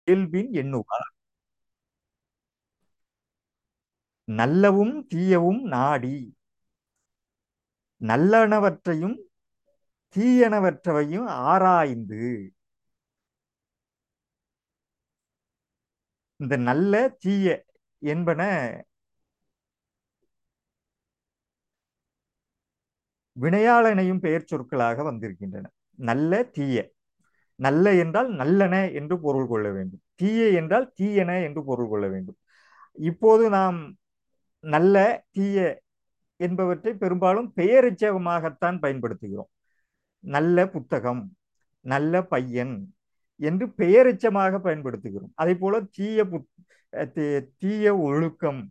இயல்பின் எண்ணுவார் நல்லவும் தீயவும் நாடி நல்லனவற்றையும் தீயனவற்றையும் ஆராய்ந்து இந்த நல்ல தீய என்பன வினையாளனையும் பெயர் சொற்களாக வந்திருக்கின்றன நல்ல தீய நல்ல என்றால் நல்லன என்று பொருள் கொள்ள வேண்டும் தீய என்றால் தீயன என்று பொருள் கொள்ள வேண்டும் இப்போது நாம் நல்ல தீய என்பவற்றை பெரும்பாலும் பெயரெச்சகமாகத்தான் பயன்படுத்துகிறோம் நல்ல புத்தகம் நல்ல பையன் என்று பெயரெச்சமாக பயன்படுத்துகிறோம் அதே போல தீய புத் தீ- தீய ஒழுக்கம்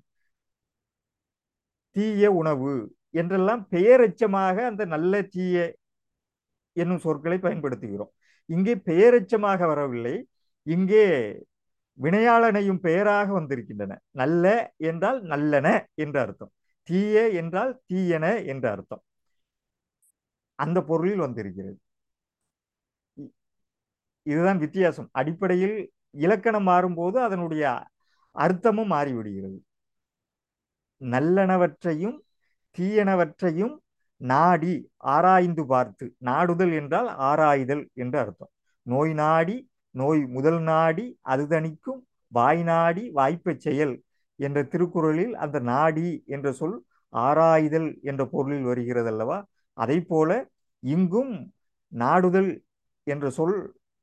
தீய உணவு என்றெல்லாம் பெயரெச்சமாக அந்த நல்ல தீய என்னும் சொற்களை பயன்படுத்துகிறோம் இங்கே பெயரெச்சமாக வரவில்லை இங்கே வினையாளனையும் பெயராக வந்திருக்கின்றன நல்ல என்றால் நல்லன என்று அர்த்தம் தீய என்றால் தீயன என்று அர்த்தம் அந்த பொருளில் வந்திருக்கிறது இ- இதுதான் வித்தியாசம் அடிப்படையில் இலக்கணம் மாறும்போது அதனுடைய அர்த்தமும் மாறிவிடுகிறது நல்லனவற்றையும் தீயனவற்றையும் நாடி ஆராய்ந்து பார்த்து நாடுதல் என்றால் ஆராய்தல் என்று அர்த்தம் நோய் நாடி நோய் முதல் நாடி அது தணிக்கும் வாய் நாடி வாய்ப்பச் செயல் என்ற திருக்குறளில் அந்த நாடி என்ற சொல் ஆராய்தல் என்ற பொருளில் வருகிறது அல்லவா அதை போல இங்கும் நாடுதல் என்ற சொல்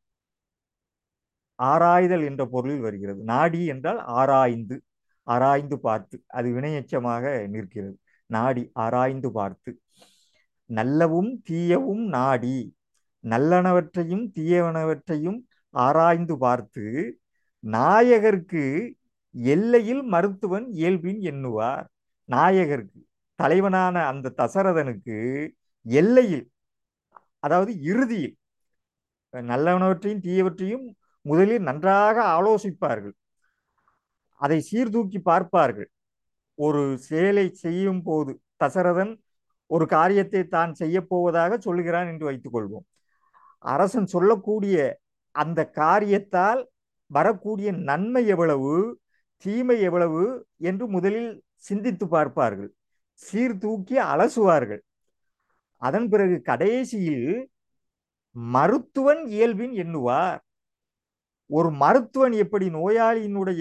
ஆராய்தல் என்ற பொருளில் வருகிறது நாடி என்றால் ஆராய்ந்து ஆராய்ந்து பார்த்து அது வினையெச்சமாக நிற்கிறது நாடி ஆராய்ந்து பார்த்து நல்லவும் தீயவும் நாடி நல்லனவற்றையும் தீயவனவற்றையும் ஆராய்ந்து பார்த்து நாயகருக்கு எல்லையில் மருத்துவன் இயல்பின் எண்ணுவார் நாயகருக்கு தலைவனான அந்த தசரதனுக்கு எல்லையில் அதாவது இறுதியில் நல்லவனவற்றையும் தீயவற்றையும் முதலில் நன்றாக ஆலோசிப்பார்கள் அதை சீர்தூக்கி பார்ப்பார்கள் ஒரு செயலை செய்யும் போது தசரதன் ஒரு காரியத்தை தான் செய்ய போவதாக சொல்லுகிறான் என்று வைத்துக் கொள்வோம் அரசன் சொல்லக்கூடிய அந்த காரியத்தால் வரக்கூடிய நன்மை எவ்வளவு தீமை எவ்வளவு என்று முதலில் சிந்தித்து பார்ப்பார்கள் சீர்தூக்கி அலசுவார்கள் அதன் பிறகு கடைசியில் மருத்துவன் இயல்பின் எண்ணுவார் ஒரு மருத்துவன் எப்படி நோயாளியினுடைய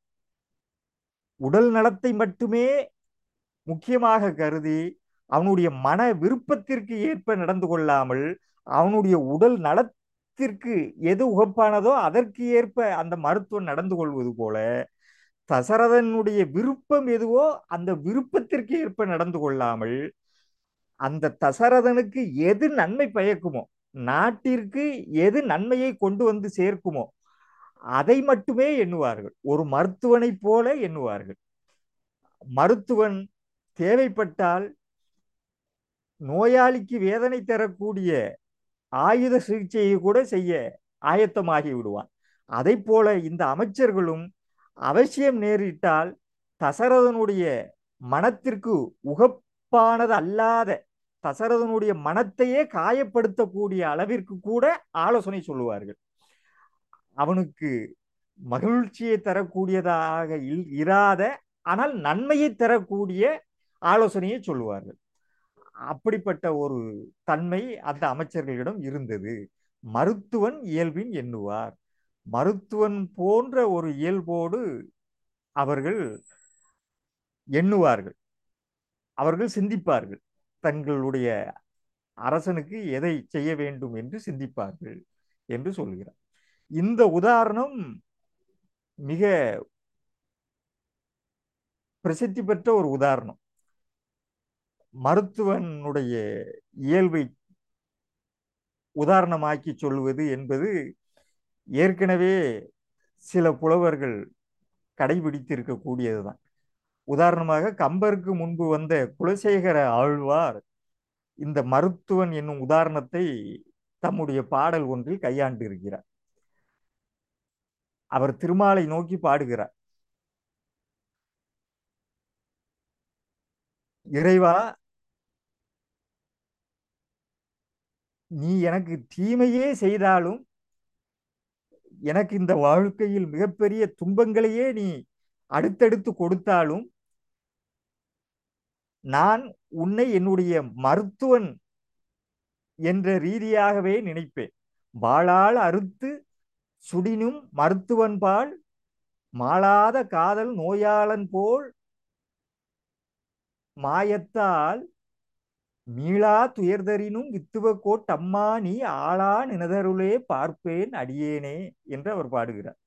உடல் நலத்தை மட்டுமே முக்கியமாக கருதி அவனுடைய மன விருப்பத்திற்கு ஏற்ப நடந்து கொள்ளாமல் அவனுடைய உடல் நலத்திற்கு எது உகப்பானதோ அதற்கு ஏற்ப அந்த மருத்துவன் நடந்து கொள்வது போல தசரதனுடைய விருப்பம் எதுவோ அந்த விருப்பத்திற்கு ஏற்ப நடந்து கொள்ளாமல் அந்த தசரதனுக்கு எது நன்மை பயக்குமோ நாட்டிற்கு எது நன்மையை கொண்டு வந்து சேர்க்குமோ அதை மட்டுமே எண்ணுவார்கள் ஒரு மருத்துவனைப் போல எண்ணுவார்கள் மருத்துவன் தேவைப்பட்டால் நோயாளிக்கு வேதனை தரக்கூடிய ஆயுத சிகிச்சையை கூட செய்ய ஆயத்தமாகி விடுவான் அதை போல இந்த அமைச்சர்களும் அவசியம் நேரிட்டால் தசரதனுடைய மனத்திற்கு உகப்பானது அல்லாத தசரதனுடைய மனத்தையே காயப்படுத்தக்கூடிய அளவிற்கு கூட ஆலோசனை சொல்லுவார்கள் அவனுக்கு மகிழ்ச்சியை தரக்கூடியதாக இல்- இராத ஆனால் நன்மையை தரக்கூடிய ஆலோசனையை சொல்லுவார்கள் அப்படிப்பட்ட ஒரு தன்மை அந்த அமைச்சர்களிடம் இருந்தது மருத்துவன் இயல்பின் எண்ணுவார் மருத்துவன் போன்ற ஒரு இயல்போடு அவர்கள் எண்ணுவார்கள் அவர்கள் சிந்திப்பார்கள் தங்களுடைய அரசனுக்கு எதை செய்ய வேண்டும் என்று சிந்திப்பார்கள் என்று சொல்கிறார் இந்த உதாரணம் மிக பிரசித்தி பெற்ற ஒரு உதாரணம் மருத்துவனுடைய இயல்பை உதாரணமாக்கி சொல்வது என்பது ஏற்கனவே சில புலவர்கள் கடைபிடித்திருக்கக்கூடியதுதான் உதாரணமாக கம்பருக்கு முன்பு வந்த குலசேகர ஆழ்வார் இந்த மருத்துவன் என்னும் உதாரணத்தை தம்முடைய பாடல் ஒன்றில் கையாண்டு இருக்கிறார் அவர் திருமாலை நோக்கி பாடுகிறார் இறைவா நீ எனக்கு தீமையே செய்தாலும் எனக்கு இந்த வாழ்க்கையில் மிகப்பெரிய துன்பங்களையே நீ அடுத்தடுத்து கொடுத்தாலும் நான் உன்னை என்னுடைய மருத்துவன் என்ற ரீதியாகவே நினைப்பேன் வாளால் அறுத்து சுடினும் மருத்துவன்பால் மாளாத காதல் நோயாளன் போல் மாயத்தால் மீளா துயர்தரினும் வித்துவ கோட்டம்மா நீ ஆளா நினதருளே பார்ப்பேன் அடியேனே என்று அவர் பாடுகிறார்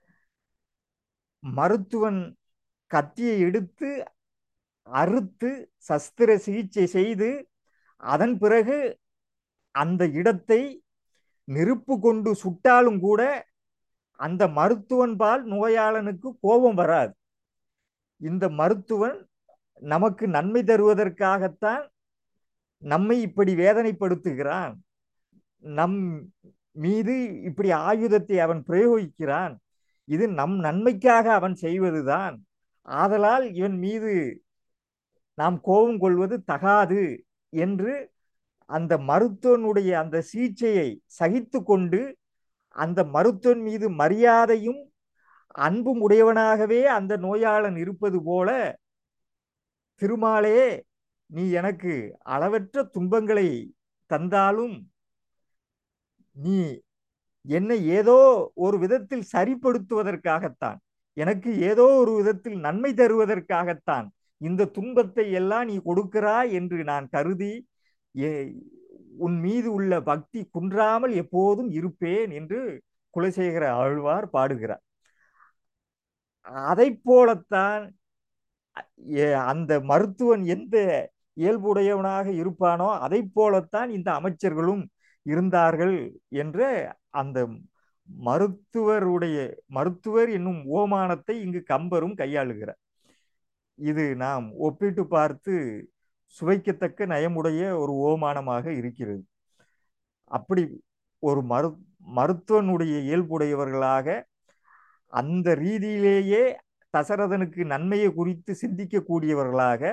மருத்துவன் கத்தியை எடுத்து அறுத்து சஸ்திர சிகிச்சை செய்து அதன் பிறகு அந்த இடத்தை நெருப்பு கொண்டு சுட்டாலும் கூட அந்த மருத்துவன் பால் நோயாளனுக்கு கோபம் வராது இந்த மருத்துவன் நமக்கு நன்மை தருவதற்காகத்தான் நம்மை இப்படி வேதனைப்படுத்துகிறான் நம் மீது இப்படி ஆயுதத்தை அவன் பிரயோகிக்கிறான் இது நம் நன்மைக்காக அவன் செய்வதுதான் ஆதலால் இவன் மீது நாம் கோபம் கொள்வது தகாது என்று அந்த மருத்துவனுடைய அந்த சிகிச்சையை சகித்து கொண்டு அந்த மருத்துவன் மீது மரியாதையும் அன்பும் உடையவனாகவே அந்த நோயாளன் இருப்பது போல திருமாலே நீ எனக்கு அளவற்ற துன்பங்களை தந்தாலும் நீ என்னை ஏதோ ஒரு விதத்தில் சரிப்படுத்துவதற்காகத்தான் எனக்கு ஏதோ ஒரு விதத்தில் நன்மை தருவதற்காகத்தான் இந்த துன்பத்தை எல்லாம் நீ கொடுக்கிறாய் என்று நான் கருதி உன் மீது உள்ள பக்தி குன்றாமல் எப்போதும் இருப்பேன் என்று குலசேகர ஆழ்வார் பாடுகிறார் அதை போலத்தான் அந்த மருத்துவன் எந்த இயல்புடையவனாக இருப்பானோ அதை போலத்தான் இந்த அமைச்சர்களும் இருந்தார்கள் என்ற அந்த மருத்துவருடைய மருத்துவர் என்னும் ஓமானத்தை இங்கு கம்பரும் கையாளுகிறார் இது நாம் ஒப்பிட்டு பார்த்து சுவைக்கத்தக்க நயமுடைய ஒரு ஓமானமாக இருக்கிறது அப்படி ஒரு மரு மருத்துவனுடைய இயல்புடையவர்களாக அந்த ரீதியிலேயே தசரதனுக்கு நன்மையை குறித்து சிந்திக்கக்கூடியவர்களாக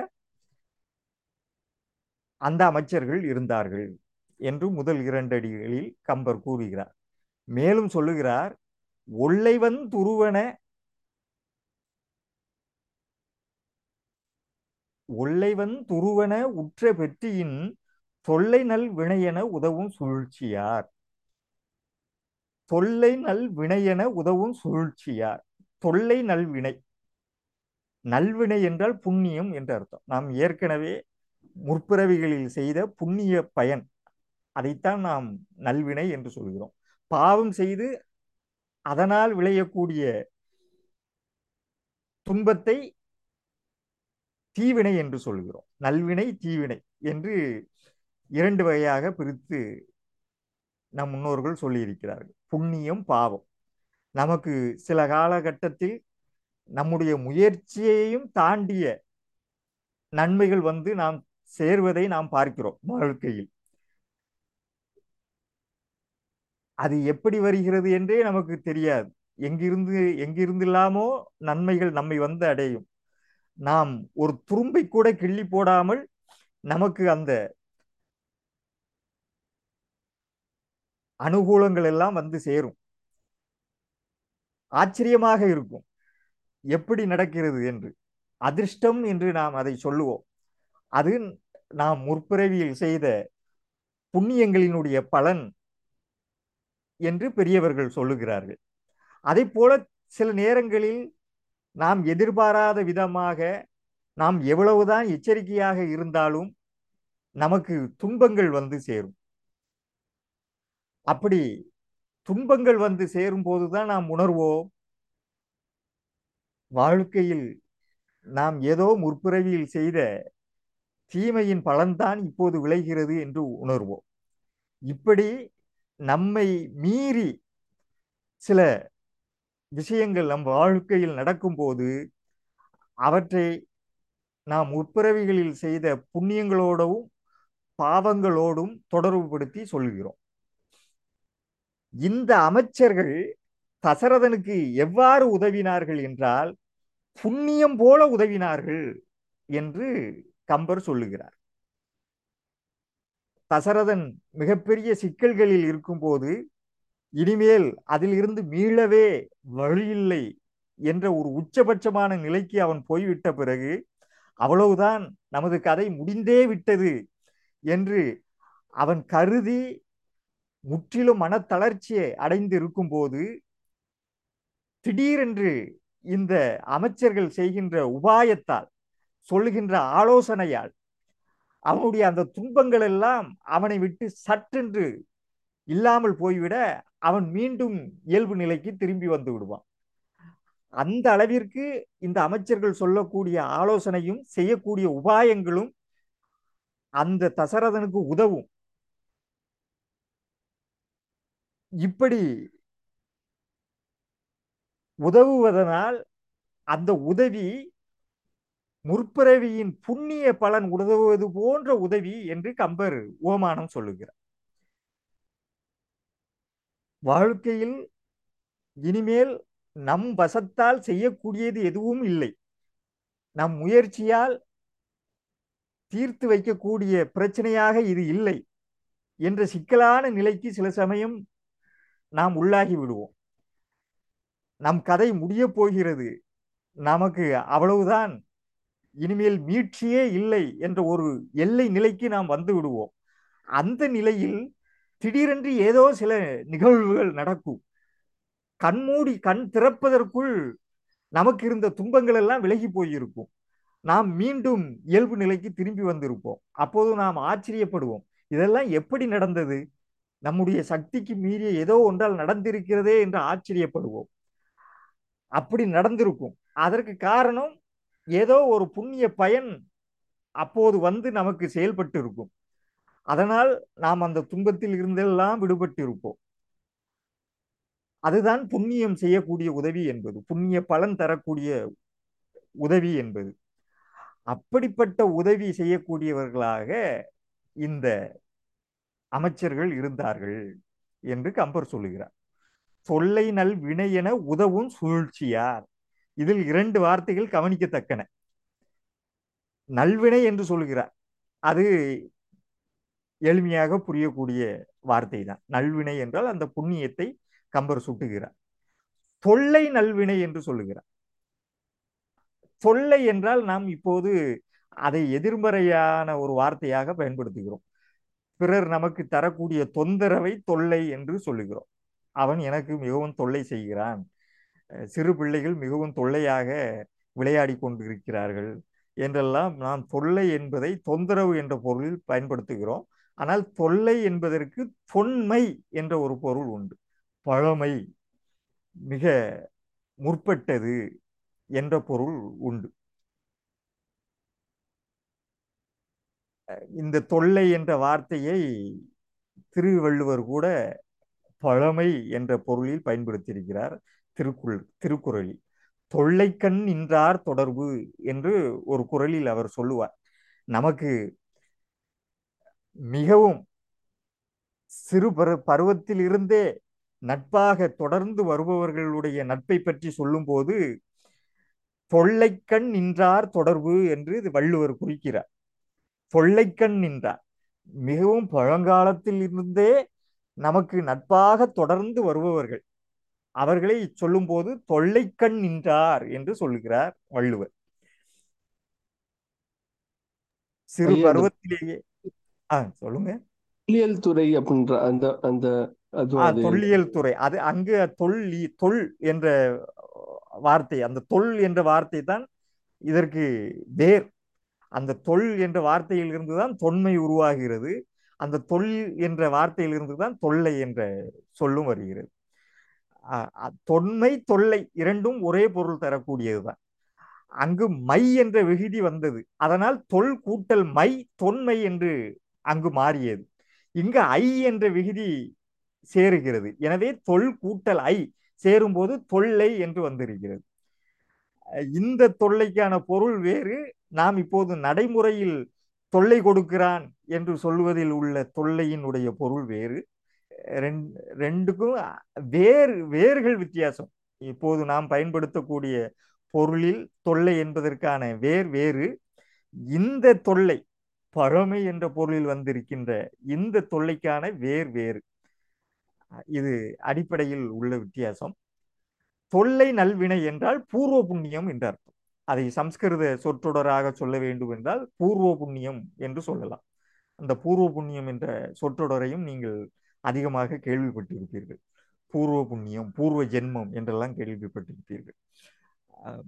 அந்த அமைச்சர்கள் இருந்தார்கள் என்று முதல் இரண்டு அடிகளில் கம்பர் கூறுகிறார் மேலும் சொல்லுகிறார் ஒல்லைவன் துருவன ஒல்லைவன் துருவன உற்ற பெற்றியின் தொல்லை நல் வினையென உதவும் சூழ்ச்சியார் தொல்லை நல் வினையென உதவும் சூழ்ச்சியார் தொல்லை நல்வினை நல்வினை என்றால் புண்ணியம் என்று அர்த்தம் நாம் ஏற்கனவே முற்பிறவிகளில் செய்த புண்ணிய பயன் அதைத்தான் நாம் நல்வினை என்று சொல்கிறோம் பாவம் செய்து அதனால் விளையக்கூடிய துன்பத்தை தீவினை என்று சொல்கிறோம் நல்வினை தீவினை என்று இரண்டு வகையாக பிரித்து நம் முன்னோர்கள் சொல்லியிருக்கிறார்கள் புண்ணியம் பாவம் நமக்கு சில காலகட்டத்தில் நம்முடைய முயற்சியையும் தாண்டிய நன்மைகள் வந்து நாம் சேர்வதை நாம் பார்க்கிறோம் வாழ்க்கையில் அது எப்படி வருகிறது என்றே நமக்கு தெரியாது எங்கிருந்து எங்கிருந்தில்லாமோ நன்மைகள் நம்மை வந்து அடையும் நாம் ஒரு துரும்பை கூட கிள்ளி போடாமல் நமக்கு அந்த அனுகூலங்கள் எல்லாம் வந்து சேரும் ஆச்சரியமாக இருக்கும் எப்படி நடக்கிறது என்று அதிர்ஷ்டம் என்று நாம் அதை சொல்லுவோம் அது நாம் முற்பிறவியில் செய்த புண்ணியங்களினுடைய பலன் என்று பெரியவர்கள் சொல்லுகிறார்கள் அதை போல சில நேரங்களில் நாம் எதிர்பாராத விதமாக நாம் எவ்வளவுதான் எச்சரிக்கையாக இருந்தாலும் நமக்கு துன்பங்கள் வந்து சேரும் அப்படி துன்பங்கள் வந்து சேரும் போதுதான் நாம் உணர்வோம் வாழ்க்கையில் நாம் ஏதோ முற்பிறவியில் செய்த தீமையின் பலன்தான் இப்போது விளைகிறது என்று உணர்வோம் இப்படி நம்மை மீறி சில விஷயங்கள் நம் வாழ்க்கையில் நடக்கும்போது அவற்றை நாம் முற்பிறவிகளில் செய்த புண்ணியங்களோடும் பாவங்களோடும் தொடர்புபடுத்தி சொல்கிறோம் இந்த அமைச்சர்கள் தசரதனுக்கு எவ்வாறு உதவினார்கள் என்றால் புண்ணியம் போல உதவினார்கள் என்று கம்பர் சொல்லுகிறார் தசரதன் மிகப்பெரிய சிக்கல்களில் இருக்கும்போது இனிமேல் அதிலிருந்து மீளவே வழியில்லை என்ற ஒரு உச்சபட்சமான நிலைக்கு அவன் போய்விட்ட பிறகு அவ்வளவுதான் நமது கதை முடிந்தே விட்டது என்று அவன் கருதி முற்றிலும் மனத்தளர்ச்சியை அடைந்து இருக்கும்போது திடீரென்று இந்த அமைச்சர்கள் செய்கின்ற உபாயத்தால் சொல்லுகின்ற ஆலோசனையால் அவனுடைய அந்த துன்பங்கள் எல்லாம் அவனை விட்டு சற்றென்று இல்லாமல் போய்விட அவன் மீண்டும் இயல்பு நிலைக்கு திரும்பி வந்து விடுவான் அந்த அளவிற்கு இந்த அமைச்சர்கள் சொல்லக்கூடிய ஆலோசனையும் செய்யக்கூடிய உபாயங்களும் அந்த தசரதனுக்கு உதவும் இப்படி உதவுவதனால் அந்த உதவி முற்பிறவியின் புண்ணிய பலன் உதவுவது போன்ற உதவி என்று கம்பர் ஓமானம் சொல்லுகிறார் வாழ்க்கையில் இனிமேல் நம் வசத்தால் செய்யக்கூடியது எதுவும் இல்லை நம் முயற்சியால் தீர்த்து வைக்கக்கூடிய பிரச்சனையாக இது இல்லை என்ற சிக்கலான நிலைக்கு சில சமயம் நாம் உள்ளாகி விடுவோம் நம் கதை முடிய போகிறது நமக்கு அவ்வளவுதான் இனிமேல் மீட்சியே இல்லை என்ற ஒரு எல்லை நிலைக்கு நாம் வந்து விடுவோம் அந்த நிலையில் திடீரென்று ஏதோ சில நிகழ்வுகள் நடக்கும் கண்மூடி கண் திறப்பதற்குள் நமக்கு இருந்த துன்பங்கள் எல்லாம் விலகி போயிருக்கும் நாம் மீண்டும் இயல்பு நிலைக்கு திரும்பி வந்திருப்போம் அப்போது நாம் ஆச்சரியப்படுவோம் இதெல்லாம் எப்படி நடந்தது நம்முடைய சக்திக்கு மீறிய ஏதோ ஒன்றால் நடந்திருக்கிறதே என்று ஆச்சரியப்படுவோம் அப்படி நடந்திருக்கும் அதற்கு காரணம் ஏதோ ஒரு புண்ணிய பயன் அப்போது வந்து நமக்கு செயல்பட்டு இருக்கும் அதனால் நாம் அந்த துன்பத்தில் இருந்தெல்லாம் விடுபட்டு இருப்போம் அதுதான் புண்ணியம் செய்யக்கூடிய உதவி என்பது புண்ணிய பலன் தரக்கூடிய உதவி என்பது அப்படிப்பட்ட உதவி செய்யக்கூடியவர்களாக இந்த அமைச்சர்கள் இருந்தார்கள் என்று கம்பர் சொல்லுகிறார் தொல்லை நல் வினை என உதவும் சூழ்ச்சியார் இதில் இரண்டு வார்த்தைகள் கவனிக்கத்தக்கன நல்வினை என்று சொல்கிறார் அது எளிமையாக புரியக்கூடிய வார்த்தை தான் நல்வினை என்றால் அந்த புண்ணியத்தை கம்பர் சுட்டுகிறார் தொல்லை நல்வினை என்று சொல்லுகிறார் தொல்லை என்றால் நாம் இப்போது அதை எதிர்மறையான ஒரு வார்த்தையாக பயன்படுத்துகிறோம் பிறர் நமக்கு தரக்கூடிய தொந்தரவை தொல்லை என்று சொல்லுகிறோம் அவன் எனக்கு மிகவும் தொல்லை செய்கிறான் சிறு பிள்ளைகள் மிகவும் தொல்லையாக விளையாடி கொண்டிருக்கிறார்கள் என்றெல்லாம் நாம் தொல்லை என்பதை தொந்தரவு என்ற பொருளில் பயன்படுத்துகிறோம் ஆனால் தொல்லை என்பதற்கு தொன்மை என்ற ஒரு பொருள் உண்டு பழமை மிக முற்பட்டது என்ற பொருள் உண்டு இந்த தொல்லை என்ற வார்த்தையை திருவள்ளுவர் கூட பழமை என்ற பொருளில் பயன்படுத்தியிருக்கிறார் திருக்குள் திருக்குறளில் தொல்லைக்கண் நின்றார் தொடர்பு என்று ஒரு குரலில் அவர் சொல்லுவார் நமக்கு மிகவும் சிறு பரு பருவத்தில் இருந்தே நட்பாக தொடர்ந்து வருபவர்களுடைய நட்பை பற்றி சொல்லும்போது தொல்லைக்கண் நின்றார் தொடர்பு என்று இது வள்ளுவர் குறிக்கிறார் தொல்லைக்கண் நின்றார் மிகவும் பழங்காலத்தில் இருந்தே நமக்கு நட்பாக தொடர்ந்து வருபவர்கள் அவர்களை சொல்லும்போது தொல்லைக்கண் நின்றார் என்று சொல்லுகிறார் வள்ளுவர் சிறு பருவத்திலேயே ஆ சொல்லுங்க தொல்லியல் துறை அப்படின்ற அந்த அந்த தொல்லியல் துறை அது அங்கு தொல்லி தொல் என்ற வார்த்தை அந்த தொல் என்ற வார்த்தை தான் இதற்கு வேர் அந்த தொல் என்ற வார்த்தையில் இருந்துதான் தொன்மை உருவாகிறது அந்த தொல் என்ற வார்த்தையில் இருந்துதான் தொல்லை என்ற சொல்லும் வருகிறது தொன்மை தொல்லை இரண்டும் ஒரே பொருள் தரக்கூடியதுதான் அங்கு மை என்ற விகுதி வந்தது அதனால் தொல் கூட்டல் மை தொன்மை என்று அங்கு மாறியது இங்கு ஐ என்ற விகுதி சேருகிறது எனவே தொல் கூட்டல் ஐ சேரும்போது தொல்லை என்று வந்திருக்கிறது இந்த தொல்லைக்கான பொருள் வேறு நாம் இப்போது நடைமுறையில் தொல்லை கொடுக்கிறான் என்று சொல்வதில் உள்ள தொல்லையினுடைய பொருள் வேறு ரெண்டுக்கும் வேறு வேர்கள் வித்தியாசம் இப்போது நாம் பயன்படுத்தக்கூடிய பொருளில் தொல்லை என்பதற்கான வேர் வேறு இந்த தொல்லை பழமை என்ற பொருளில் வந்திருக்கின்ற இந்த தொல்லைக்கான வேர் வேறு இது அடிப்படையில் உள்ள வித்தியாசம் தொல்லை நல்வினை என்றால் பூர்வ புண்ணியம் என்று அர்த்தம் அதை சம்ஸ்கிருத சொற்றொடராக சொல்ல வேண்டும் என்றால் பூர்வ புண்ணியம் என்று சொல்லலாம் அந்த பூர்வ புண்ணியம் என்ற சொற்றொடரையும் நீங்கள் அதிகமாக கேள்விப்பட்டிருப்பீர்கள் பூர்வ புண்ணியம் பூர்வ ஜென்மம் என்றெல்லாம் கேள்விப்பட்டிருப்பீர்கள் அஹ்,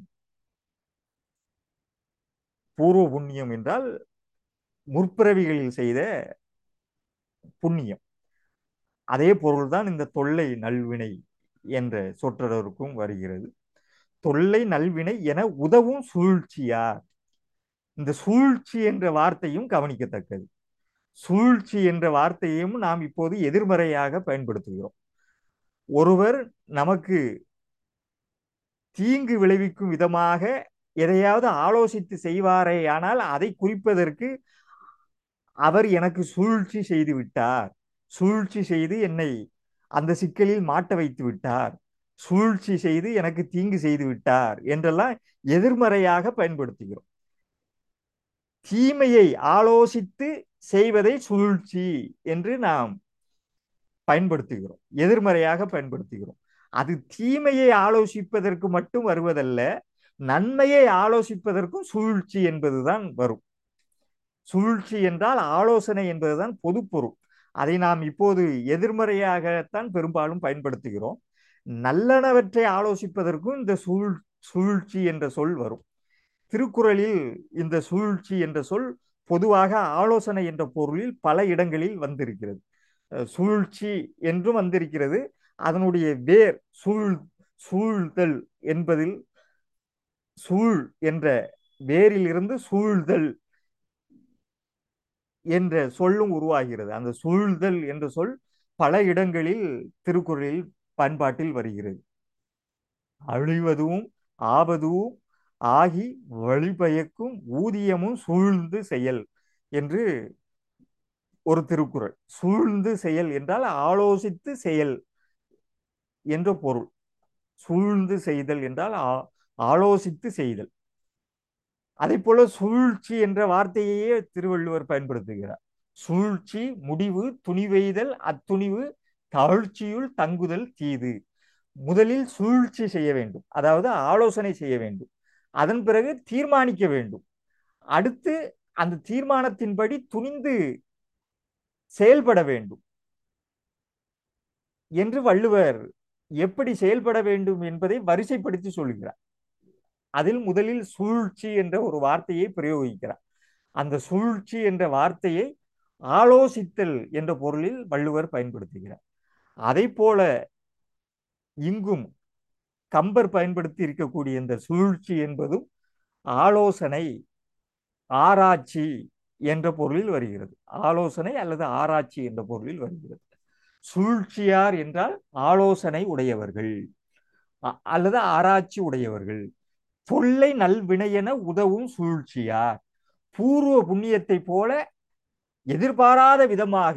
பூர்வ புண்ணியம் என்றால் முற்பிறவிகளில் செய்த புண்ணியம் அதே பொருள்தான் இந்த தொல்லை நல்வினை என்ற சொற்றொடருக்கும் வருகிறது தொல்லை நல்வினை என உதவும் சூழ்ச்சியார் இந்த சூழ்ச்சி என்ற வார்த்தையும் கவனிக்கத்தக்கது சூழ்ச்சி என்ற வார்த்தையையும் நாம் இப்போது எதிர்மறையாக பயன்படுத்துகிறோம் ஒருவர் நமக்கு தீங்கு விளைவிக்கும் விதமாக எதையாவது ஆலோசித்து செய்வாரேயானால் அதை குறிப்பதற்கு அவர் எனக்கு சூழ்ச்சி செய்து விட்டார் சூழ்ச்சி செய்து என்னை அந்த சிக்கலில் மாட்ட வைத்து விட்டார் சூழ்ச்சி செய்து எனக்கு தீங்கு செய்து விட்டார் என்றெல்லாம் எதிர்மறையாக பயன்படுத்துகிறோம் தீமையை ஆலோசித்து செய்வதை சூழ்ச்சி என்று நாம் பயன்படுத்துகிறோம் எதிர்மறையாக பயன்படுத்துகிறோம் அது தீமையை ஆலோசிப்பதற்கு மட்டும் வருவதல்ல நன்மையை ஆலோசிப்பதற்கும் சூழ்ச்சி என்பதுதான் வரும் சூழ்ச்சி என்றால் ஆலோசனை என்பதுதான் பொதுப்பொருள் அதை நாம் இப்போது எதிர்மறையாகத்தான் பெரும்பாலும் பயன்படுத்துகிறோம் நல்லனவற்றை ஆலோசிப்பதற்கும் இந்த சூழ் சூழ்ச்சி என்ற சொல் வரும் திருக்குறளில் இந்த சூழ்ச்சி என்ற சொல் பொதுவாக ஆலோசனை என்ற பொருளில் பல இடங்களில் வந்திருக்கிறது அஹ் சூழ்ச்சி என்றும் வந்திருக்கிறது அதனுடைய வேர் சூழ் சூழ்தல் என்பதில் சூழ் என்ற வேரில் இருந்து சூழ்தல் என்ற சொல்லும் உருவாகிறது அந்த சூழ்தல் என்ற சொல் பல இடங்களில் திருக்குறளில் பயன்பாட்டில் வருகிறது அழிவதும் ஆவதும் ஆகி வழிபயக்கும் ஊதியமும் சூழ்ந்து செயல் என்று ஒரு திருக்குறள் சூழ்ந்து செயல் என்றால் ஆலோசித்து செயல் என்ற பொருள் சூழ்ந்து செய்தல் என்றால் ஆ- ஆலோசித்து செய்தல் அதே போல சூழ்ச்சி என்ற வார்த்தையையே திருவள்ளுவர் பயன்படுத்துகிறார் சூழ்ச்சி முடிவு துணிவெய்தல் அத்துணிவு தாழ்ச்சியுள் தங்குதல் தீது முதலில் சூழ்ச்சி செய்ய வேண்டும் அதாவது ஆலோசனை செய்ய வேண்டும் அதன் பிறகு தீர்மானிக்க வேண்டும் அடுத்து அந்த தீர்மானத்தின்படி துணிந்து செயல்பட வேண்டும் என்று வள்ளுவர் எப்படி செயல்பட வேண்டும் என்பதை வரிசைப்படுத்தி சொல்கிறார் அதில் முதலில் சூழ்ச்சி என்ற ஒரு வார்த்தையை பிரயோகிக்கிறார் அந்த சூழ்ச்சி என்ற வார்த்தையை ஆலோசித்தல் என்ற பொருளில் வள்ளுவர் பயன்படுத்துகிறார் அதை போல இங்கும் கம்பர் பயன்படுத்தி இருக்கக்கூடிய இந்த சூழ்ச்சி என்பதும் ஆலோசனை ஆராய்ச்சி என்ற பொருளில் வருகிறது ஆலோசனை அல்லது ஆராய்ச்சி என்ற பொருளில் வருகிறது சூழ்ச்சியார் என்றால் ஆலோசனை உடையவர்கள் அ- அல்லது ஆராய்ச்சி உடையவர்கள் தொல்லை நல்வினையென உதவும் சூழ்ச்சியார் பூர்வ புண்ணியத்தை போல எதிர்பாராத விதமாக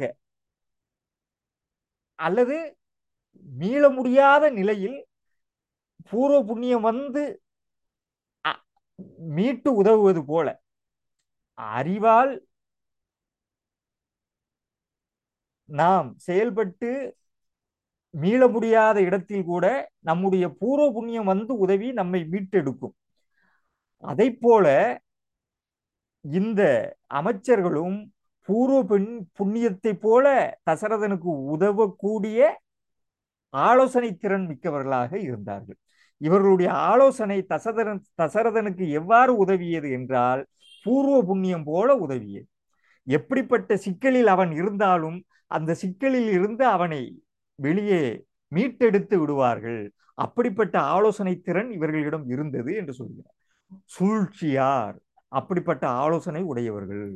அல்லது மீள முடியாத நிலையில் பூர்வ புண்ணியம் வந்து அ- மீட்டு உதவுவது போல அறிவால் நாம் செயல்பட்டு மீள முடியாத இடத்தில் கூட நம்முடைய பூர்வ புண்ணியம் வந்து உதவி நம்மை மீட்டெடுக்கும் அதை போல இந்த அமைச்சர்களும் பூர்வ பெண் புண்ணியத்தை போல தசரதனுக்கு உதவக்கூடிய ஆலோசனை திறன் மிக்கவர்களாக இருந்தார்கள் இவர்களுடைய ஆலோசனை தசரதன் தசரதனுக்கு எவ்வாறு உதவியது என்றால் பூர்வ புண்ணியம் போல உதவியது எப்படிப்பட்ட சிக்கலில் அவன் இருந்தாலும் அந்த சிக்கலில் இருந்து அவனை வெளியே மீட்டெடுத்து விடுவார்கள் அப்படிப்பட்ட ஆலோசனை திறன் இவர்களிடம் இருந்தது என்று சொல்கிறார் சூழ்ச்சியார் அப்படிப்பட்ட ஆலோசனை உடையவர்கள்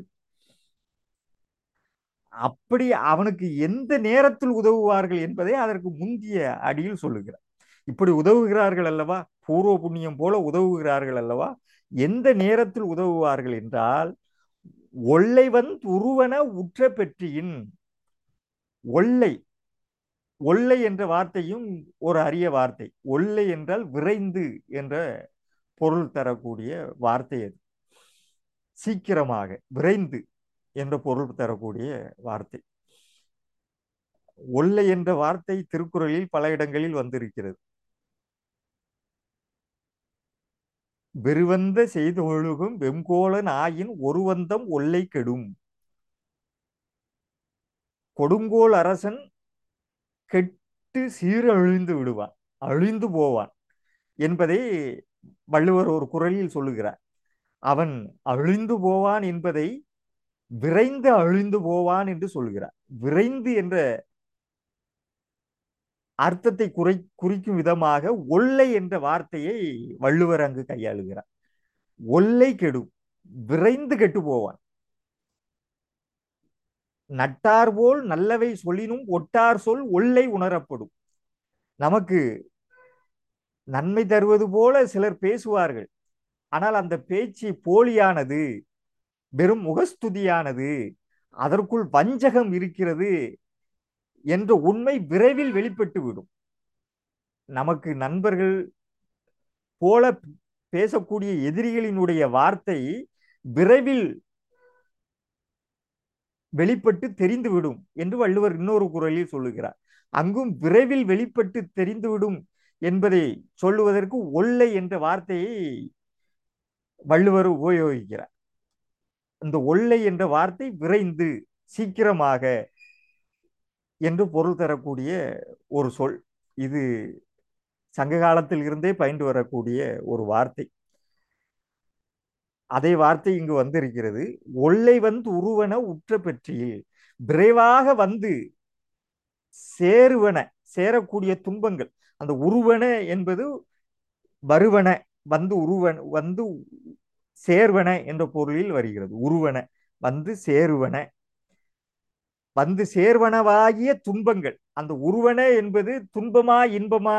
அப்படி அவனுக்கு எந்த நேரத்தில் உதவுவார்கள் என்பதை அதற்கு முந்திய அடியில் சொல்லுகிறார் இப்படி உதவுகிறார்கள் அல்லவா பூர்வ புண்ணியம் போல உதவுகிறார்கள் அல்லவா எந்த நேரத்தில் உதவுவார்கள் என்றால் ஒல்லைவன் உருவன உற்ற பெற்றியின் ஒல்லை ஒல்லை என்ற வார்த்தையும் ஒரு அரிய வார்த்தை ஒல்லை என்றால் விரைந்து என்ற பொருள் தரக்கூடிய வார்த்தை அது சீக்கிரமாக விரைந்து என்ற பொருள் தரக்கூடிய வார்த்தை ஒல்லை என்ற வார்த்தை திருக்குறளில் பல இடங்களில் வந்திருக்கிறது வெறுவந்த செய்து ஒழுகும் வெம்கோலன் ஆயின் ஒருவந்தம் ஒல்லை கெடும் கொடுங்கோல் அரசன் கெட்டு சீரழிந்து விடுவான் அழிந்து போவான் என்பதை வள்ளுவர் ஒரு குரலில் சொல்லுகிறார் அவன் அழிந்து போவான் என்பதை விரைந்து அழிந்து போவான் என்று சொல்கிறார் விரைந்து என்ற அர்த்தத்தை குறை குறிக்கும் விதமாக ஒல்லை என்ற வார்த்தையை வள்ளுவர் அங்கு கையாளுகிறார் ஒல்லை கெடும் விரைந்து கெட்டு போவான் நட்டார் போல் நல்லவை சொல்லினும் ஒட்டார் சொல் ஒல்லை உணரப்படும் நமக்கு நன்மை தருவது போல சிலர் பேசுவார்கள் ஆனால் அந்த பேச்சு போலியானது வெறும் முகஸ்துதியானது அதற்குள் வஞ்சகம் இருக்கிறது என்ற உண்மை விரைவில் வெளிப்பட்டு விடும் நமக்கு நண்பர்கள் போல பேசக்கூடிய எதிரிகளினுடைய வார்த்தை விரைவில் வெளிப்பட்டு தெரிந்துவிடும் என்று வள்ளுவர் இன்னொரு குரலில் சொல்லுகிறார் அங்கும் விரைவில் வெளிப்பட்டு தெரிந்துவிடும் என்பதை சொல்லுவதற்கு ஒல்லை என்ற வார்த்தையை வள்ளுவர் உபயோகிக்கிறார் இந்த ஒல்லை என்ற வார்த்தை விரைந்து சீக்கிரமாக என்று பொருள் தரக்கூடிய ஒரு சொல் இது சங்க காலத்தில் இருந்தே பயின்று வரக்கூடிய ஒரு வார்த்தை அதே வார்த்தை இங்கு வந்திருக்கிறது ஒல்லை வந்து உருவன உற்ற பெற்றியில் விரைவாக வந்து சேருவன சேரக்கூடிய துன்பங்கள் அந்த உருவன என்பது வருவன வந்து உருவன வந்து சேர்வன என்ற பொருளில் வருகிறது உருவன வந்து சேருவன வந்து சேர்வனவாகிய துன்பங்கள் அந்த உருவன என்பது துன்பமா இன்பமா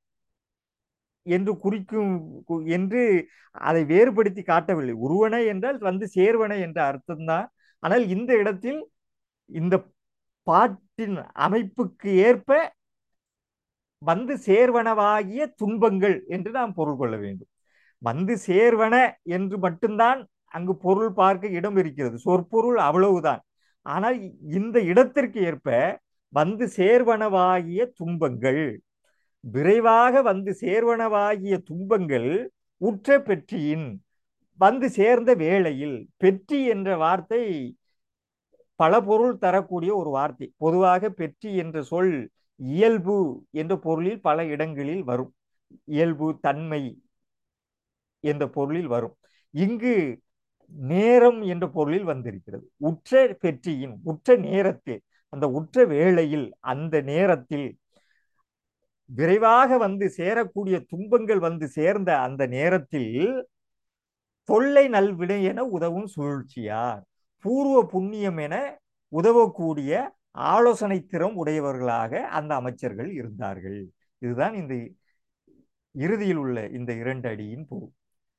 என்று குறிக்கும் என்று அதை வேறுபடுத்தி காட்டவில்லை உருவன என்றால் வந்து சேர்வன என்ற அர்த்தம்தான் ஆனால் இந்த இடத்தில் இந்த பாட்டின் அமைப்புக்கு ஏற்ப வந்து சேர்வனவாகிய துன்பங்கள் என்று நாம் பொருள் கொள்ள வேண்டும் வந்து சேர்வன என்று மட்டும்தான் அங்கு பொருள் பார்க்க இடம் இருக்கிறது சொற்பொருள் அவ்வளவுதான் ஆனால் இந்த இடத்திற்கு ஏற்ப வந்து சேர்வனவாகிய துன்பங்கள் விரைவாக வந்து சேர்வனவாகிய துன்பங்கள் உற்ற பெற்றியின் வந்து சேர்ந்த வேளையில் பெற்றி என்ற வார்த்தை பல பொருள் தரக்கூடிய ஒரு வார்த்தை பொதுவாக பெற்றி என்ற சொல் இயல்பு என்ற பொருளில் பல இடங்களில் வரும் இயல்பு தன்மை என்ற பொருளில் வரும் இங்கு நேரம் என்ற பொருளில் வந்திருக்கிறது உற்ற பெற்றியின் உற்ற நேரத்தில் அந்த உற்ற வேளையில் அந்த நேரத்தில் விரைவாக வந்து சேரக்கூடிய துன்பங்கள் வந்து சேர்ந்த அந்த நேரத்தில் தொல்லை நல்வினை என உதவும் சூழ்ச்சியார் பூர்வ புண்ணியம் என உதவக்கூடிய ஆலோசனை திறம் உடையவர்களாக அந்த அமைச்சர்கள் இருந்தார்கள் இதுதான் இந்த இறுதியில் உள்ள இந்த இரண்டு அடியின் பொருள்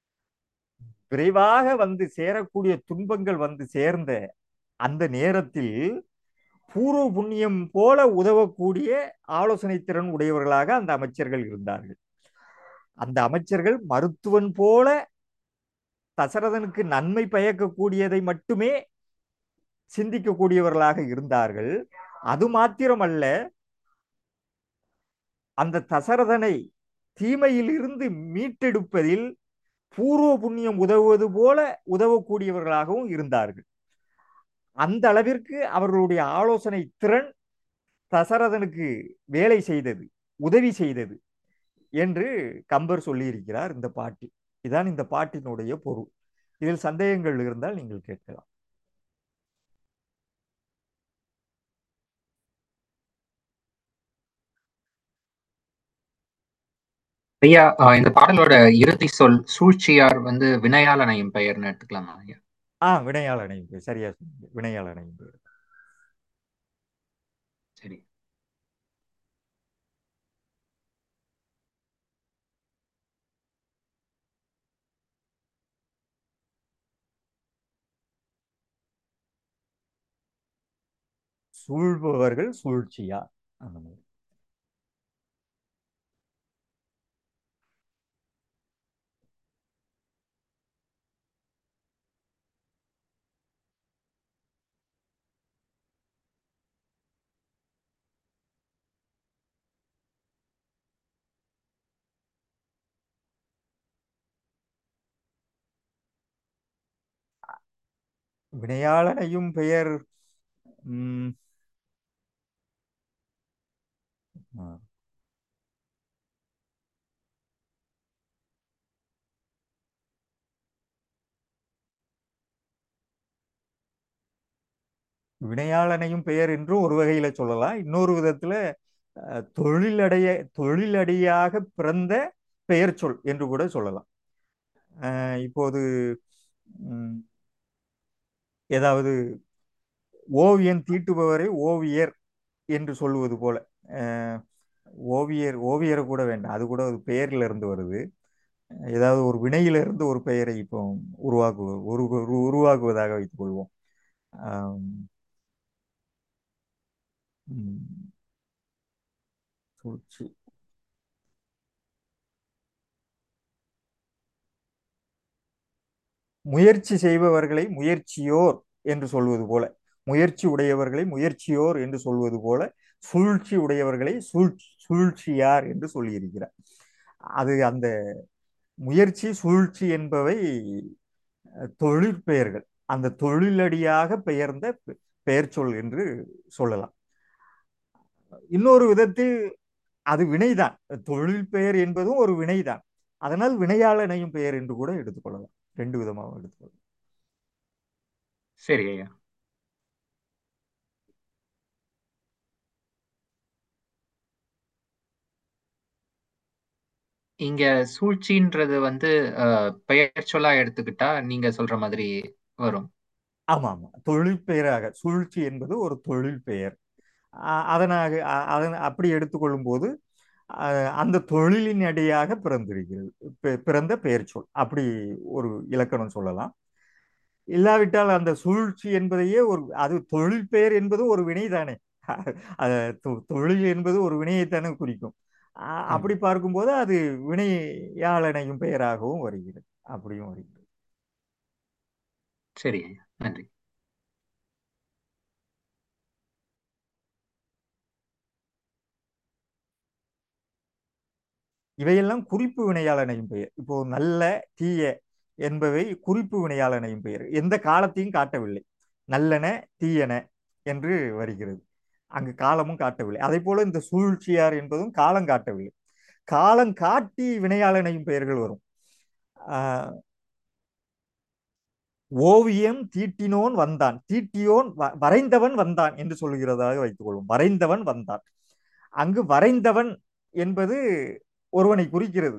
விரைவாக வந்து சேரக்கூடிய துன்பங்கள் வந்து சேர்ந்த அந்த நேரத்தில் பூர்வ புண்ணியம் போல உதவக்கூடிய ஆலோசனை திறன் உடையவர்களாக அந்த அமைச்சர்கள் இருந்தார்கள் அந்த அமைச்சர்கள் மருத்துவன் போல தசரதனுக்கு நன்மை பயக்கக்கூடியதை மட்டுமே சிந்திக்கக்கூடியவர்களாக இருந்தார்கள் அது மாத்திரமல்ல அந்த தசரதனை தீமையில் இருந்து மீட்டெடுப்பதில் பூர்வ புண்ணியம் உதவுவது போல உதவக்கூடியவர்களாகவும் இருந்தார்கள் அந்த அளவிற்கு அவர்களுடைய ஆலோசனை திறன் தசரதனுக்கு வேலை செய்தது உதவி செய்தது என்று கம்பர் சொல்லியிருக்கிறார் இந்த பாட்டில் இதான் இந்த பாட்டினுடைய பொருள் இதில் சந்தேகங்கள் இருந்தால் நீங்கள் கேட்கலாம் ஐயா இந்த பாடலோட இறுதி சொல் சூழ்ச்சியார் வந்து வினையால் அணையும் பெயர்னு எடுத்துக்கலாமா ஐயா ஆ வினையால் அணையும் பெயர் சரியா சொன்னீங்க வினையால் அணையும் பெயர் சரி சூழ்பவர்கள் சூழ்ச்சியார் அந்த மாதிரி வினையாளனையும் பெயர் ம், ஆ. வினையாளனையும் பெயர் என்றும் ஒரு வகையில சொல்லலாம் இன்னொரு விதத்துல அஹ், தொழிலடைய தொழிலடியாக பிறந்த பெயர் சொல் என்று கூட சொல்லலாம் அஹ், இப்போது ம், ஏதாவது ஓவியம் தீட்டுபவரை ஓவியர் என்று சொல்லுவது போல அஹ், ஓவியர் ஓவியரை கூட வேண்டாம் அது கூட ஒரு பெயர்ல இருந்து வருது ஏதாவது ஒரு வினையிலிருந்து ஒரு பெயரை இப்போ உருவாக்கு உரு உரு- உருவாக்குவதாக வைத்துக் கொள்வோம் ஆம், ம், சூழ்ச்சி முயற்சி செய்பவர்களை முயற்சியோர் என்று சொல்வது போல முயற்சி உடையவர்களை முயற்சியோர் என்று சொல்வது போல சூழ்ச்சி உடையவர்களை சூழ் சூழ்ச்சியார் என்று சொல்லியிருக்கிறார் அது அந்த முயற்சி சூழ்ச்சி என்பவை அஹ், தொழிற்பெயர்கள் அந்த தொழிலடியாக பெயர்ந்த பெ- பெயர் சொல் என்று சொல்லலாம் இன்னொரு விதத்தில் அது வினைதான் தொழில் பெயர் என்பதும் ஒரு வினைதான் அதனால் வினையாளனையும் பெயர் என்று கூட எடுத்துக்கொள்ளலாம் ரெண்டு விதமாக எடுத்துக்கொள்ளலாம் சரி ஐயா இங்க சூழ்ச்சின்றது வந்து அஹ், பெயர் சொல்லா எடுத்துக்கிட்டா நீங்க சொல்ற மாதிரி வரும் ஆமா ஆமா தொழில் பெயராக சூழ்ச்சி என்பது ஒரு தொழில் பெயர் அ- அதனாக அ- அதன் அப்படி எடுத்துக்கொள்ளும் போது அஹ், அந்த தொழிலின் அடியாக பிறந்திருக்கிறது பி- பிறந்த பெயர் சொல் அப்படி ஒரு இலக்கணம் சொல்லலாம் இல்லாவிட்டால் அந்த சூழ்ச்சி என்பதையே ஒரு அது தொழில் பெயர் என்பது ஒரு வினைதானே அது தொ- தொழில் என்பது ஒரு வினையைத்தானே குறிக்கும் அ- ம் அப்படி பார்க்கும்போது அது வினையாளனையும் பெயராகவும் வருகிறது அப்படியும் வருகிறது சரி ஐயா நன்றி இவையெல்லாம் குறிப்பு வினையாளனையும் பெயர் இப்போ நல்ல தீய என்பவை குறிப்பு வினையாளனையும் பெயர் எந்த காலத்தையும் காட்டவில்லை நல்லன தீயன என்று வருகிறது அங்கு காலமும் காட்டவில்லை அதே போல இந்த சூழ்ச்சியார் என்பதும் காலம் காட்டவில்லை காலம் காட்டி வினையாளனையும் பெயர்கள் வரும் ஆஹ் ஓவியம் தீட்டினோன் வந்தான் தீட்டியோன் வ- வரைந்தவன் வந்தான் என்று சொல்கிறதாக வைத்துக் கொள்வோம் வரைந்தவன் வந்தான் அங்கு வரைந்தவன் என்பது ஒருவனை குறிக்கிறது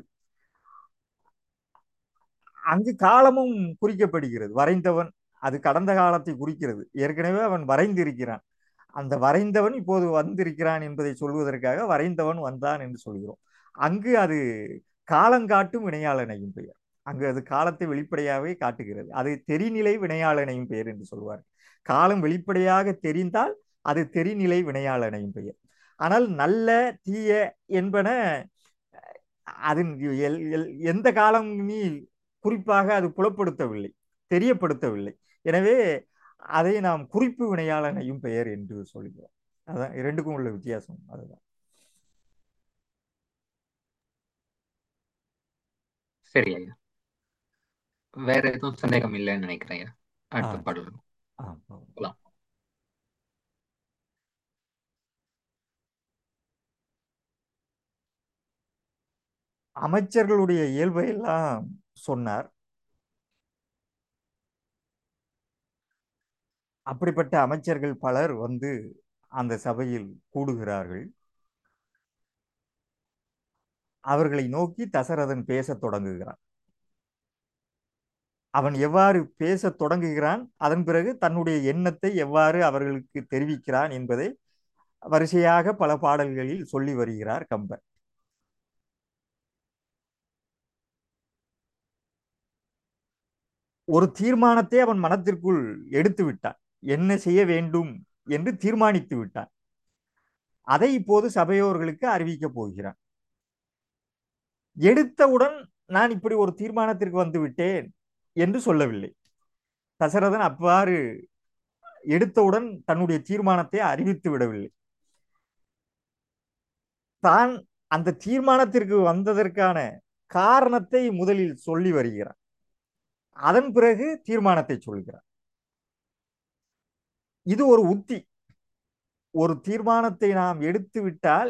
அங்கு காலமும் குறிக்கப்படுகிறது வரைந்தவன் அது கடந்த காலத்தை குறிக்கிறது ஏற்கனவே அவன் வரைந்திருக்கிறான் அந்த வரைந்தவன் இப்போது வந்திருக்கிறான் என்பதை சொல்வதற்காக வரைந்தவன் வந்தான் என்று சொல்கிறோம் அங்கு அது காலங்காட்டும் வினையாளனையும் பெயர் அங்கு அது காலத்தை வெளிப்படையாகவே காட்டுகிறது அது தெரிநிலை வினையாளனையும் பெயர் என்று சொல்வார் காலம் வெளிப்படையாக தெரிந்தால் அது தெரிநிலை வினையாளனையும் பெயர் ஆனால் நல்ல தீய என்பன அதன் எல்- எல்- எந்த காலம் நீ குறிப்பாக அது புலப்படுத்தவில்லை தெரியப்படுத்தவில்லை எனவே அதை நாம் குறிப்பு வினையாளனையும் பெயர் என்று சொல்கிறோம் அதான் இரண்டுக்கும் உள்ள வித்தியாசம் அதுதான் சரி ஐயா வேற எதுவும் சந்தேகம் இல்லைன்னு நினைக்கிறேன் ஐயா ஆ அடுத்த பாடல் ஆ போலாம் அமைச்சர்களுடைய இயல்பை எல்லாம் சொன்னார் அப்படிப்பட்ட அமைச்சர்கள் பலர் வந்து அந்த சபையில் கூடுகிறார்கள் அவர்களை நோக்கி தசரதன் பேசத் தொடங்குகிறான் அவன் எவ்வாறு பேசத் தொடங்குகிறான் அதன் பிறகு தன்னுடைய எண்ணத்தை எவ்வாறு அவர்களுக்கு தெரிவிக்கிறான் என்பதை வரிசையாக பல பாடல்களில் சொல்லி வருகிறார் கம்பர் ஒரு தீர்மானத்தை அவன் மனத்திற்குள் எடுத்து விட்டான் என்ன செய்ய வேண்டும் என்று தீர்மானித்து விட்டான் அதை இப்போது சபையோர்களுக்கு அறிவிக்கப் போகிறான் எடுத்தவுடன் நான் இப்படி ஒரு தீர்மானத்திற்கு வந்து விட்டேன் என்று சொல்லவில்லை தசரதன் அவ்வாறு எடுத்தவுடன் தன்னுடைய தீர்மானத்தை அறிவித்து விடவில்லை தான் அந்த தீர்மானத்திற்கு வந்ததற்கான காரணத்தை முதலில் சொல்லி வருகிறான் அதன் பிறகு தீர்மானத்தை சொல்கிறான் இது ஒரு உத்தி ஒரு தீர்மானத்தை நாம் எடுத்து விட்டால்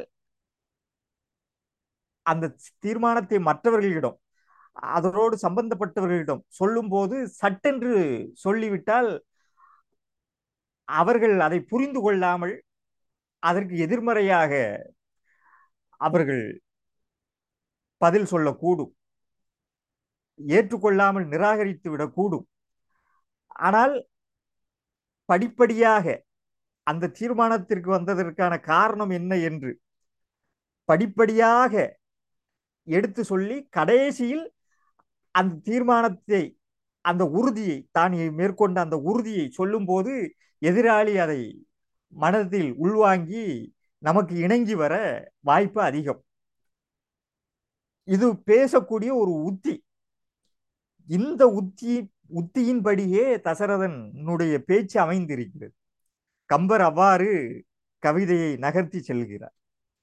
அந்த தீர்மானத்தை மற்றவர்களிடம் அதனோடு சம்பந்தப்பட்டவர்களிடம் சொல்லும்போது சட்டென்று சொல்லிவிட்டால் அவர்கள் அதை புரிந்து கொள்ளாமல் அதற்கு எதிர்மறையாக அவர்கள் பதில் சொல்லக்கூடும் ஏற்றுக்கொள்ளாமல் நிராகரித்து விடக்கூடும் ஆனால் படிப்படியாக அந்த தீர்மானத்திற்கு வந்ததற்கான காரணம் என்ன என்று படிப்படியாக எடுத்து சொல்லி கடைசியில் அந்த தீர்மானத்தை அந்த உறுதியை தான் மேற்கொண்ட அந்த உறுதியை சொல்லும்போது எதிராளி அதை மனதில் உள்வாங்கி நமக்கு இணங்கி வர வாய்ப்பு அதிகம் இது பேசக்கூடிய ஒரு உத்தி இந்த உத்தி உத்தியின்படியே தசரதனுடைய பேச்சு அமைந்திருக்கிறது கம்பர் அவ்வாறு கவிதையை நகர்த்தி செல்கிறார்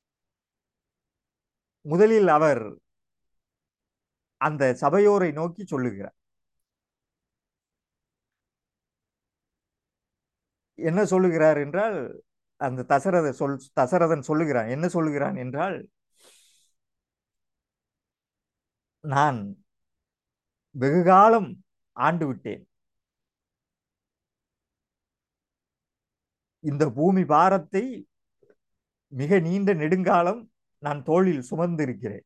முதலில் அவர் அந்த சபையோரை நோக்கி சொல்லுகிறார் என்ன சொல்லுகிறார் என்றால் அந்த தசரத சொல் தசரதன் சொல்லுகிறான் என்ன சொல்லுகிறான் என்றால் நான் வெகுகாலம் ஆண்டு விட்டேன் இந்த பூமி பாரத்தை மிக நீண்ட நெடுங்காலம் நான் தோளில் சுமந்திருக்கிறேன்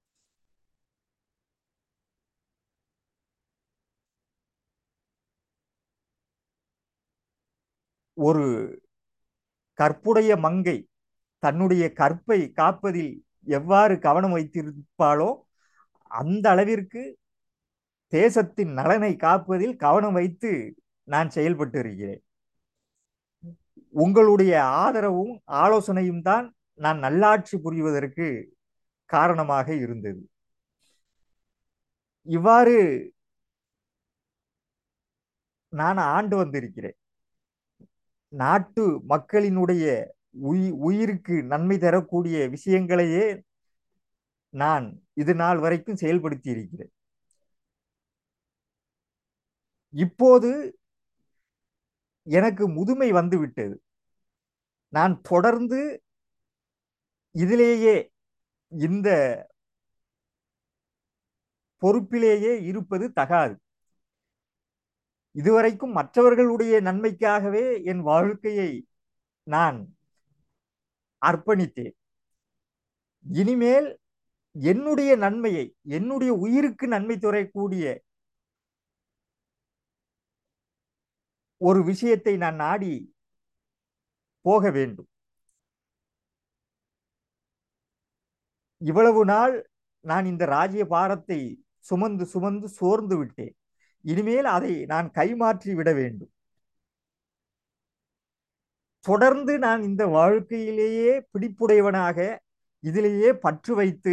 ஒரு கற்புடைய மங்கை தன்னுடைய கற்பை காப்பதில் எவ்வாறு கவனம் வைத்திருப்பாளோ அந்த அளவிற்கு தேசத்தின் நலனை காப்பதில் கவனம் வைத்து நான் செயல்பட்டு இருக்கிறேன் உங்களுடைய ஆதரவும் ஆலோசனையும் தான் நான் நல்லாட்சி புரிவதற்கு காரணமாக இருந்தது இவ்வாறு நான் ஆண்டு வந்திருக்கிறேன் நாட்டு மக்களினுடைய உயி உயிருக்கு நன்மை தரக்கூடிய விஷயங்களையே நான் இது நாள் வரைக்கும் செயல்படுத்தி இருக்கிறேன் இப்போது எனக்கு முதுமை வந்து விட்டது நான் தொடர்ந்து இதிலேயே இந்த பொறுப்பிலேயே இருப்பது தகாது இதுவரைக்கும் மற்றவர்களுடைய நன்மைக்காகவே என் வாழ்க்கையை நான் அர்ப்பணித்தேன் இனிமேல் என்னுடைய நன்மையை என்னுடைய உயிருக்கு நன்மை துறைக்கூடிய ஒரு விஷயத்தை நான் நாடி போக வேண்டும் இவ்வளவு நாள் நான் இந்த ராஜ்ய பாரத்தை சுமந்து சுமந்து சோர்ந்து விட்டேன் இனிமேல் அதை நான் கைமாற்றி விட வேண்டும் தொடர்ந்து நான் இந்த வாழ்க்கையிலேயே பிடிப்புடையவனாக இதிலேயே பற்று வைத்து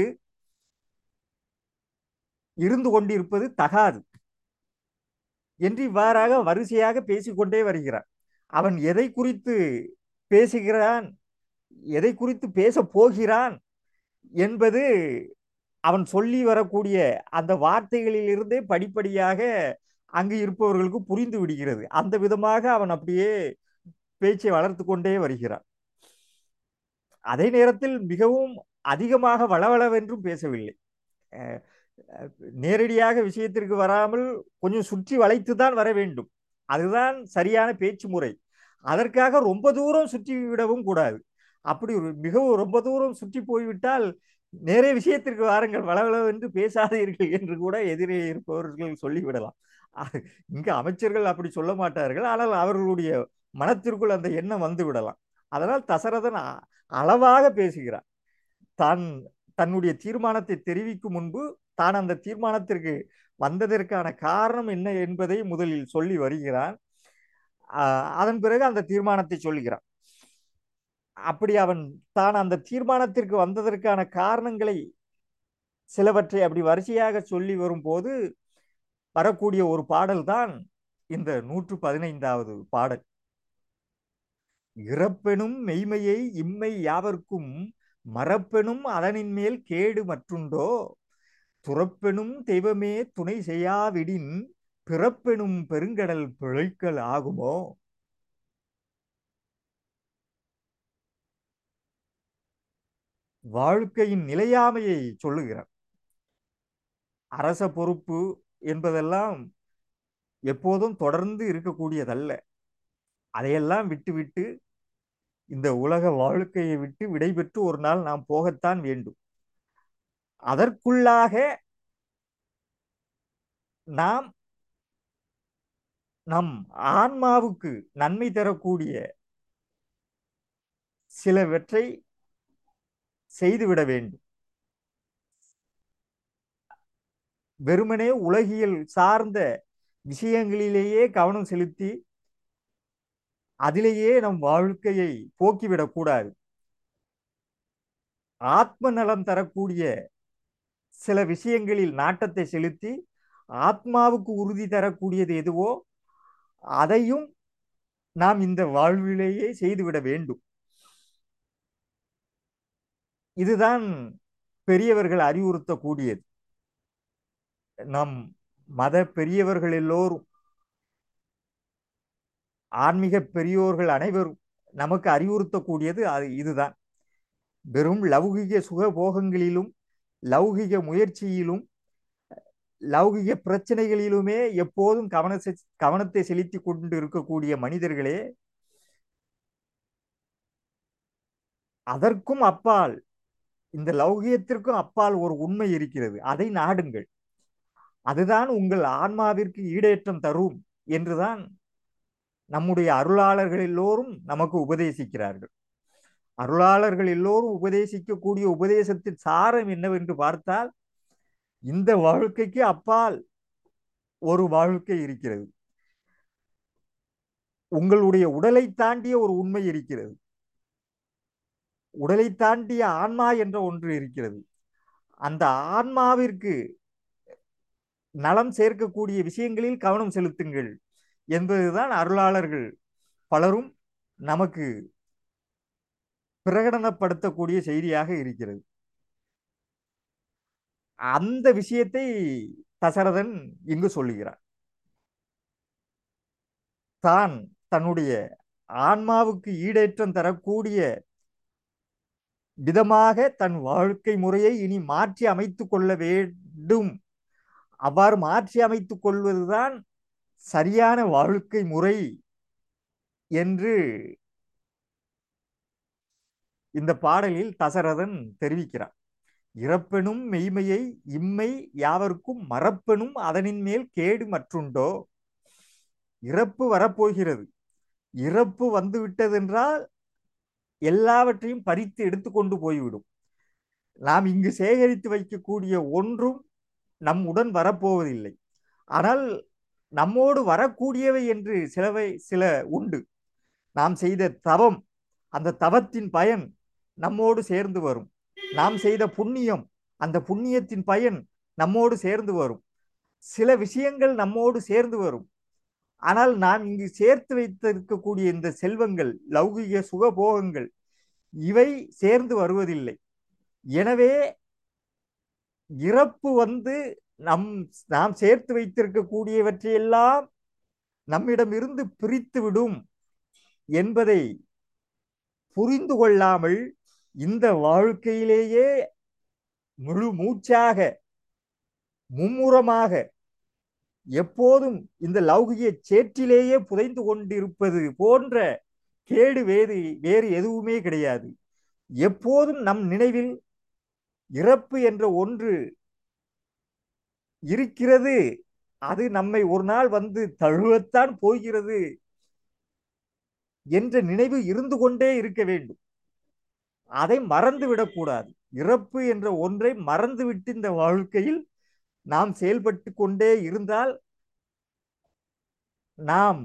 இருந்து கொண்டிருப்பது தகாது என்று இவ்வாறாக வரிசையாக பேசிக்கொண்டே வருகிறான் அவன் எதை குறித்து பேசுகிறான் எதை குறித்து பேச போகிறான் என்பது அவன் சொல்லி வரக்கூடிய அந்த வார்த்தைகளிலிருந்தே படிப்படியாக அங்கு இருப்பவர்களுக்கு புரிந்து விடுகிறது அந்த விதமாக அவன் அப்படியே பேச்சை வளர்த்து கொண்டே வருகிறான் அதே நேரத்தில் மிகவும் அதிகமாக வளவளவென்றும் பேசவில்லை நேரடியாக விஷயத்திற்கு வராமல் கொஞ்சம் சுற்றி வளைத்து தான் வர வேண்டும் அதுதான் சரியான பேச்சு முறை அதற்காக ரொம்ப தூரம் சுற்றி விடவும் கூடாது அப்படி ஒரு மிகவும் ரொம்ப தூரம் சுற்றி போய்விட்டால் நேரே விஷயத்திற்கு வாருங்கள் வளவளவென்று பேசாதீர்கள் என்று கூட எதிரே இருப்பவர்கள் சொல்லிவிடலாம் இங்கு அமைச்சர்கள் அப்படி சொல்ல மாட்டார்கள் ஆனால் அவர்களுடைய மனத்திற்குள் அந்த எண்ணம் வந்து விடலாம் அதனால் தசரதன் அளவாக பேசுகிறார் தான் தன்னுடைய தீர்மானத்தை தெரிவிக்கும் முன்பு தான் அந்த தீர்மானத்திற்கு வந்ததற்கான காரணம் என்ன என்பதை முதலில் சொல்லி வருகிறான் அதன் பிறகு அந்த தீர்மானத்தை சொல்கிறான் அப்படி அவன் தான் அந்த தீர்மானத்திற்கு வந்ததற்கான காரணங்களை சிலவற்றை அப்படி வரிசையாக சொல்லி வரும்போது வரக்கூடிய ஒரு பாடல் தான் இந்த நூற்று பதினைந்தாவது பாடல் இறப்பெனும் மெய்மையை இம்மை யாவர்க்கும் மரப்பெனும் அதனின் மேல் கேடு மற்றுண்டோ துறப்பெனும் தெய்வமே துணை செய்யாவிடின் பிறப்பெனும் பெருங்கடல் பிழைக்கல் ஆகுமோ வாழ்க்கையின் நிலையாமையை சொல்லுகிறார் அரச பொறுப்பு என்பதெல்லாம் எப்போதும் தொடர்ந்து இருக்கக்கூடியதல்ல அதையெல்லாம் விட்டுவிட்டு இந்த உலக வாழ்க்கையை விட்டு விடைபெற்று ஒரு நாள் நாம் போகத்தான் வேண்டும் அதற்குள்ளாக நாம் நம் ஆன்மாவுக்கு நன்மை தரக்கூடிய சிலவற்றை செய்துவிட வேண்டும் வெறுமனே உலகியல் சார்ந்த விஷயங்களிலேயே கவனம் செலுத்தி அதிலேயே நம் வாழ்க்கையை போக்கிவிடக் கூடாது ஆத்ம நலம் தரக்கூடிய சில விஷயங்களில் நாட்டத்தை செலுத்தி ஆத்மாவுக்கு உறுதி தரக்கூடியது எதுவோ அதையும் நாம் இந்த வாழ்விலேயே செய்துவிட வேண்டும் இதுதான் பெரியவர்கள் அறிவுறுத்தக்கூடியது நம் மத பெரியவர்கள் எல்லோரும் ஆன்மீக பெரியோர்கள் அனைவரும் நமக்கு அறிவுறுத்தக்கூடியது அது இதுதான் வெறும் லௌகிக சுகபோகங்களிலும் லௌகிக முயற்சியிலும் லௌகிக பிரச்சனைகளிலுமே எப்போதும் கவன கவனத்தை செலுத்தி கொண்டு இருக்கக்கூடிய மனிதர்களே அதற்கும் அப்பால் இந்த லௌகியத்திற்கும் அப்பால் ஒரு உண்மை இருக்கிறது அதை நாடுங்கள் அதுதான் உங்கள் ஆன்மாவிற்கு ஈடேற்றம் தரும் என்றுதான் நம்முடைய அருளாளர்கள் எல்லோரும் நமக்கு உபதேசிக்கிறார்கள் அருளாளர்கள் எல்லோரும் உபதேசிக்கக்கூடிய உபதேசத்தின் சாரம் என்னவென்று பார்த்தால் இந்த வாழ்க்கைக்கு அப்பால் ஒரு வாழ்க்கை இருக்கிறது உங்களுடைய உடலை தாண்டிய ஒரு உண்மை இருக்கிறது உடலை தாண்டிய ஆன்மா என்ற ஒன்று இருக்கிறது அந்த ஆன்மாவிற்கு நலம் சேர்க்கக்கூடிய விஷயங்களில் கவனம் செலுத்துங்கள் என்பதுதான் அருளாளர்கள் பலரும் நமக்கு பிரகடனப்படுத்தக்கூடிய செய்தியாக இருக்கிறது அந்த விஷயத்தை தசரதன் இங்கு சொல்லுகிறார் தான் தன்னுடைய ஆன்மாவுக்கு ஈடேற்றம் தரக்கூடிய விதமாக தன் வாழ்க்கை முறையை இனி மாற்றி அமைத்துக் கொள்ள வேண்டும் அவ்வாறு மாற்றி அமைத்துக் கொள்வதுதான் சரியான வாழ்க்கை முறை என்று இந்த பாடலில் தசரதன் தெரிவிக்கிறார் இறப்பெனும் மெய்மையை இம்மை யாவருக்கும் மறப்பெனும் அதனின் மேல் கேடு மற்றுண்டோ இறப்பு வரப்போகிறது இறப்பு வந்து விட்டதென்றால் எல்லாவற்றையும் பறித்து எடுத்துக்கொண்டு போய்விடும் நாம் இங்கு சேகரித்து வைக்கக்கூடிய ஒன்றும் நம் உடன் வரப்போவதில்லை ஆனால் நம்மோடு வரக்கூடியவை என்று சிலவை சில உண்டு நாம் செய்த தவம் அந்த தவத்தின் பயன் நம்மோடு சேர்ந்து வரும் நாம் செய்த புண்ணியம் அந்த புண்ணியத்தின் பயன் நம்மோடு சேர்ந்து வரும் சில விஷயங்கள் நம்மோடு சேர்ந்து வரும் ஆனால் நாம் இங்கு சேர்த்து வைத்திருக்கக்கூடிய இந்த செல்வங்கள் லௌகிக சுகபோகங்கள் இவை சேர்ந்து வருவதில்லை எனவே இறப்பு வந்து நம் நாம் சேர்த்து வைத்திருக்கக்கூடியவற்றையெல்லாம் நம்மிடமிருந்து பிரித்து விடும் என்பதை புரிந்து கொள்ளாமல் இந்த வாழ்க்கையிலேயே முழு மூச்சாக மும்முரமாக எப்போதும் இந்த லௌகிய சேற்றிலேயே புதைந்து கொண்டிருப்பது போன்ற கேடு வேறு வேறு எதுவுமே கிடையாது எப்போதும் நம் நினைவில் இறப்பு என்ற ஒன்று இருக்கிறது அது நம்மை ஒரு நாள் வந்து தழுவத்தான் போகிறது என்ற நினைவு இருந்து கொண்டே இருக்க வேண்டும் அதை மறந்து விடக்கூடாது இறப்பு என்ற ஒன்றை மறந்துவிட்டு இந்த வாழ்க்கையில் நாம் செயல்பட்டு கொண்டே இருந்தால் நாம்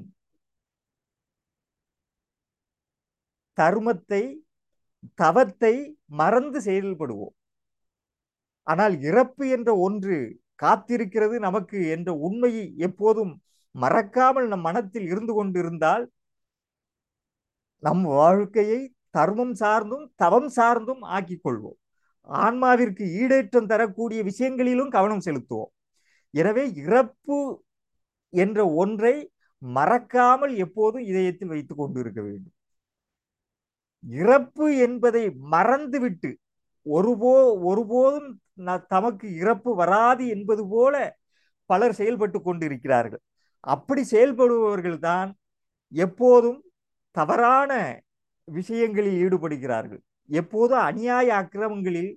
தர்மத்தை தவத்தை மறந்து செயல்படுவோம் ஆனால் இறப்பு என்ற ஒன்று காத்திருக்கிறது நமக்கு என்ற உண்மையை எப்போதும் மறக்காமல் நம் மனத்தில் இருந்து கொண்டிருந்தால் நம் வாழ்க்கையை தர்மம் சார்ந்தும் தவம் சார்ந்தும் ஆக்கிக் கொள்வோம் ஆன்மாவிற்கு ஈடேற்றம் தரக்கூடிய விஷயங்களிலும் கவனம் செலுத்துவோம் எனவே இறப்பு என்ற ஒன்றை மறக்காமல் எப்போதும் இதயத்தில் வைத்துக் கொண்டு இருக்க வேண்டும் இறப்பு என்பதை மறந்துவிட்டு ஒருபோ ஒருபோதும் ந- தமக்கு இறப்பு வராது என்பது போல பலர் செயல்பட்டு கொண்டிருக்கிறார்கள் அப்படி செயல்படுபவர்கள் தான் எப்போதும் தவறான விஷயங்களில் ஈடுபடுகிறார்கள் எப்போதும் அநியாய அக்கிரமங்களில்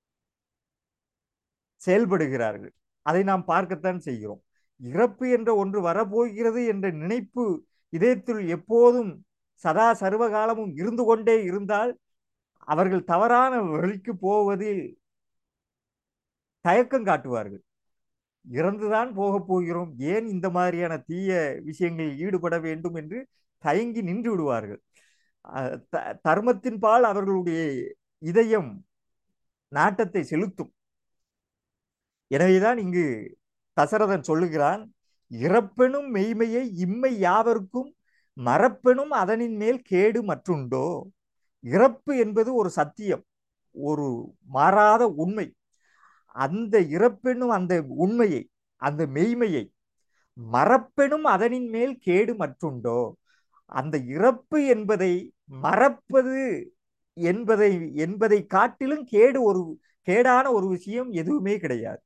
செயல்படுகிறார்கள் அதை நாம் பார்க்கத்தான் செய்கிறோம் இறப்பு என்ற ஒன்று வரப்போகிறது என்ற நினைப்பு இதயத்தில் எப்போதும் சதா சர்வகாலமும் இருந்து கொண்டே இருந்தால் அவர்கள் தவறான வழிக்கு போவதில் தயக்கம் காட்டுவார்கள் இறந்துதான் போகப் போகிறோம் ஏன் இந்த மாதிரியான தீய விஷயங்களில் ஈடுபட வேண்டும் என்று தயங்கி நின்று விடுவார்கள் அஹ் த- தர்மத்தின் பால் அவர்களுடைய இதயம் நாட்டத்தை செலுத்தும் எனவேதான் இங்கு தசரதன் சொல்லுகிறான் இறப்பெனும் மெய்மையை இம்மை யாவர்க்கும் மறப்பெனும் அதனின் மேல் கேடு மற்றுண்டோ இறப்பு என்பது ஒரு சத்தியம் ஒரு மாறாத உண்மை அந்த இறப்பெனும் அந்த உண்மையை அந்த மெய்மையை மறப்பெனும் அதனின் மேல் கேடு மற்றுண்டோ அந்த இறப்பு என்பதை மறப்பது என்பதை என்பதை காட்டிலும் கேடு ஒரு கேடான ஒரு விஷயம் எதுவுமே கிடையாது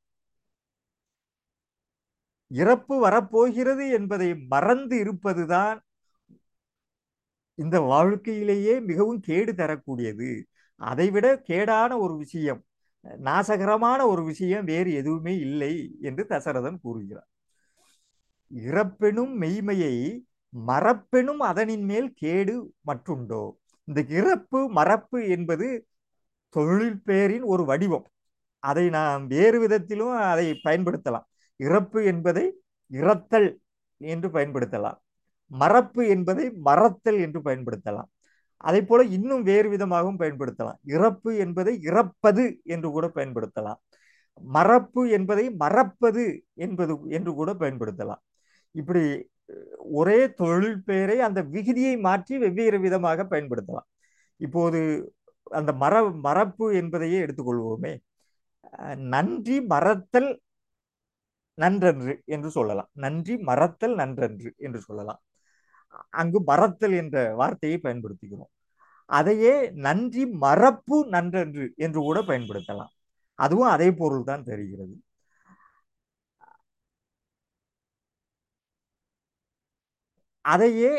இறப்பு வரப்போகிறது என்பதை மறந்து இருப்பதுதான் இந்த வாழ்க்கையிலேயே மிகவும் கேடு தரக்கூடியது அதைவிட கேடான ஒரு விஷயம் நாசகரமான ஒரு விஷயம் வேறு எதுவுமே இல்லை என்று தசரதன் கூறுகிறார் இறப்பெனும் மெய்மையை மறப்பெனும் அதனின் மேல் கேடு மற்றுண்டோ இந்த இறப்பு மறப்பு என்பது தொழில் பேரின் ஒரு வடிவம் அதை நாம் வேறு விதத்திலும் அதை பயன்படுத்தலாம் இறப்பு என்பதை இறத்தல் என்று பயன்படுத்தலாம் மறப்பு என்பதை மறத்தல் என்று பயன்படுத்தலாம் அதே போல இன்னும் வேறு விதமாகவும் பயன்படுத்தலாம் இறப்பு என்பதை இறப்பது என்று கூட பயன்படுத்தலாம் மறப்பு என்பதை மறப்பது என்பது என்று கூட பயன்படுத்தலாம் இப்படி ஒரே தொழில் பெயரை அந்த விகுதியை மாற்றி வெவ்வேறு விதமாக பயன்படுத்தலாம் இப்போது அந்த மர மறப்பு என்பதையே எடுத்துக்கொள்வோமே நன்றி மறத்தல் நன்றன்று என்று சொல்லலாம் நன்றி மறத்தல் நன்றன்று என்று சொல்லலாம் அங்கு மறத்தல் என்ற வார்த்தையை பயன்படுத்துகிறோம் அதையே நன்றி மறப்பு நன்றன்று என்று கூட பயன்படுத்தலாம் அதுவும் அதே பொருள் தான் தெரிகிறது அதையே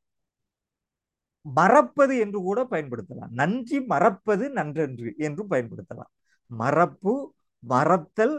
மறப்பது என்று கூட பயன்படுத்தலாம் நன்றி மறப்பது நன்றன்று என்று பயன்படுத்தலாம் மறப்பு மறத்தல்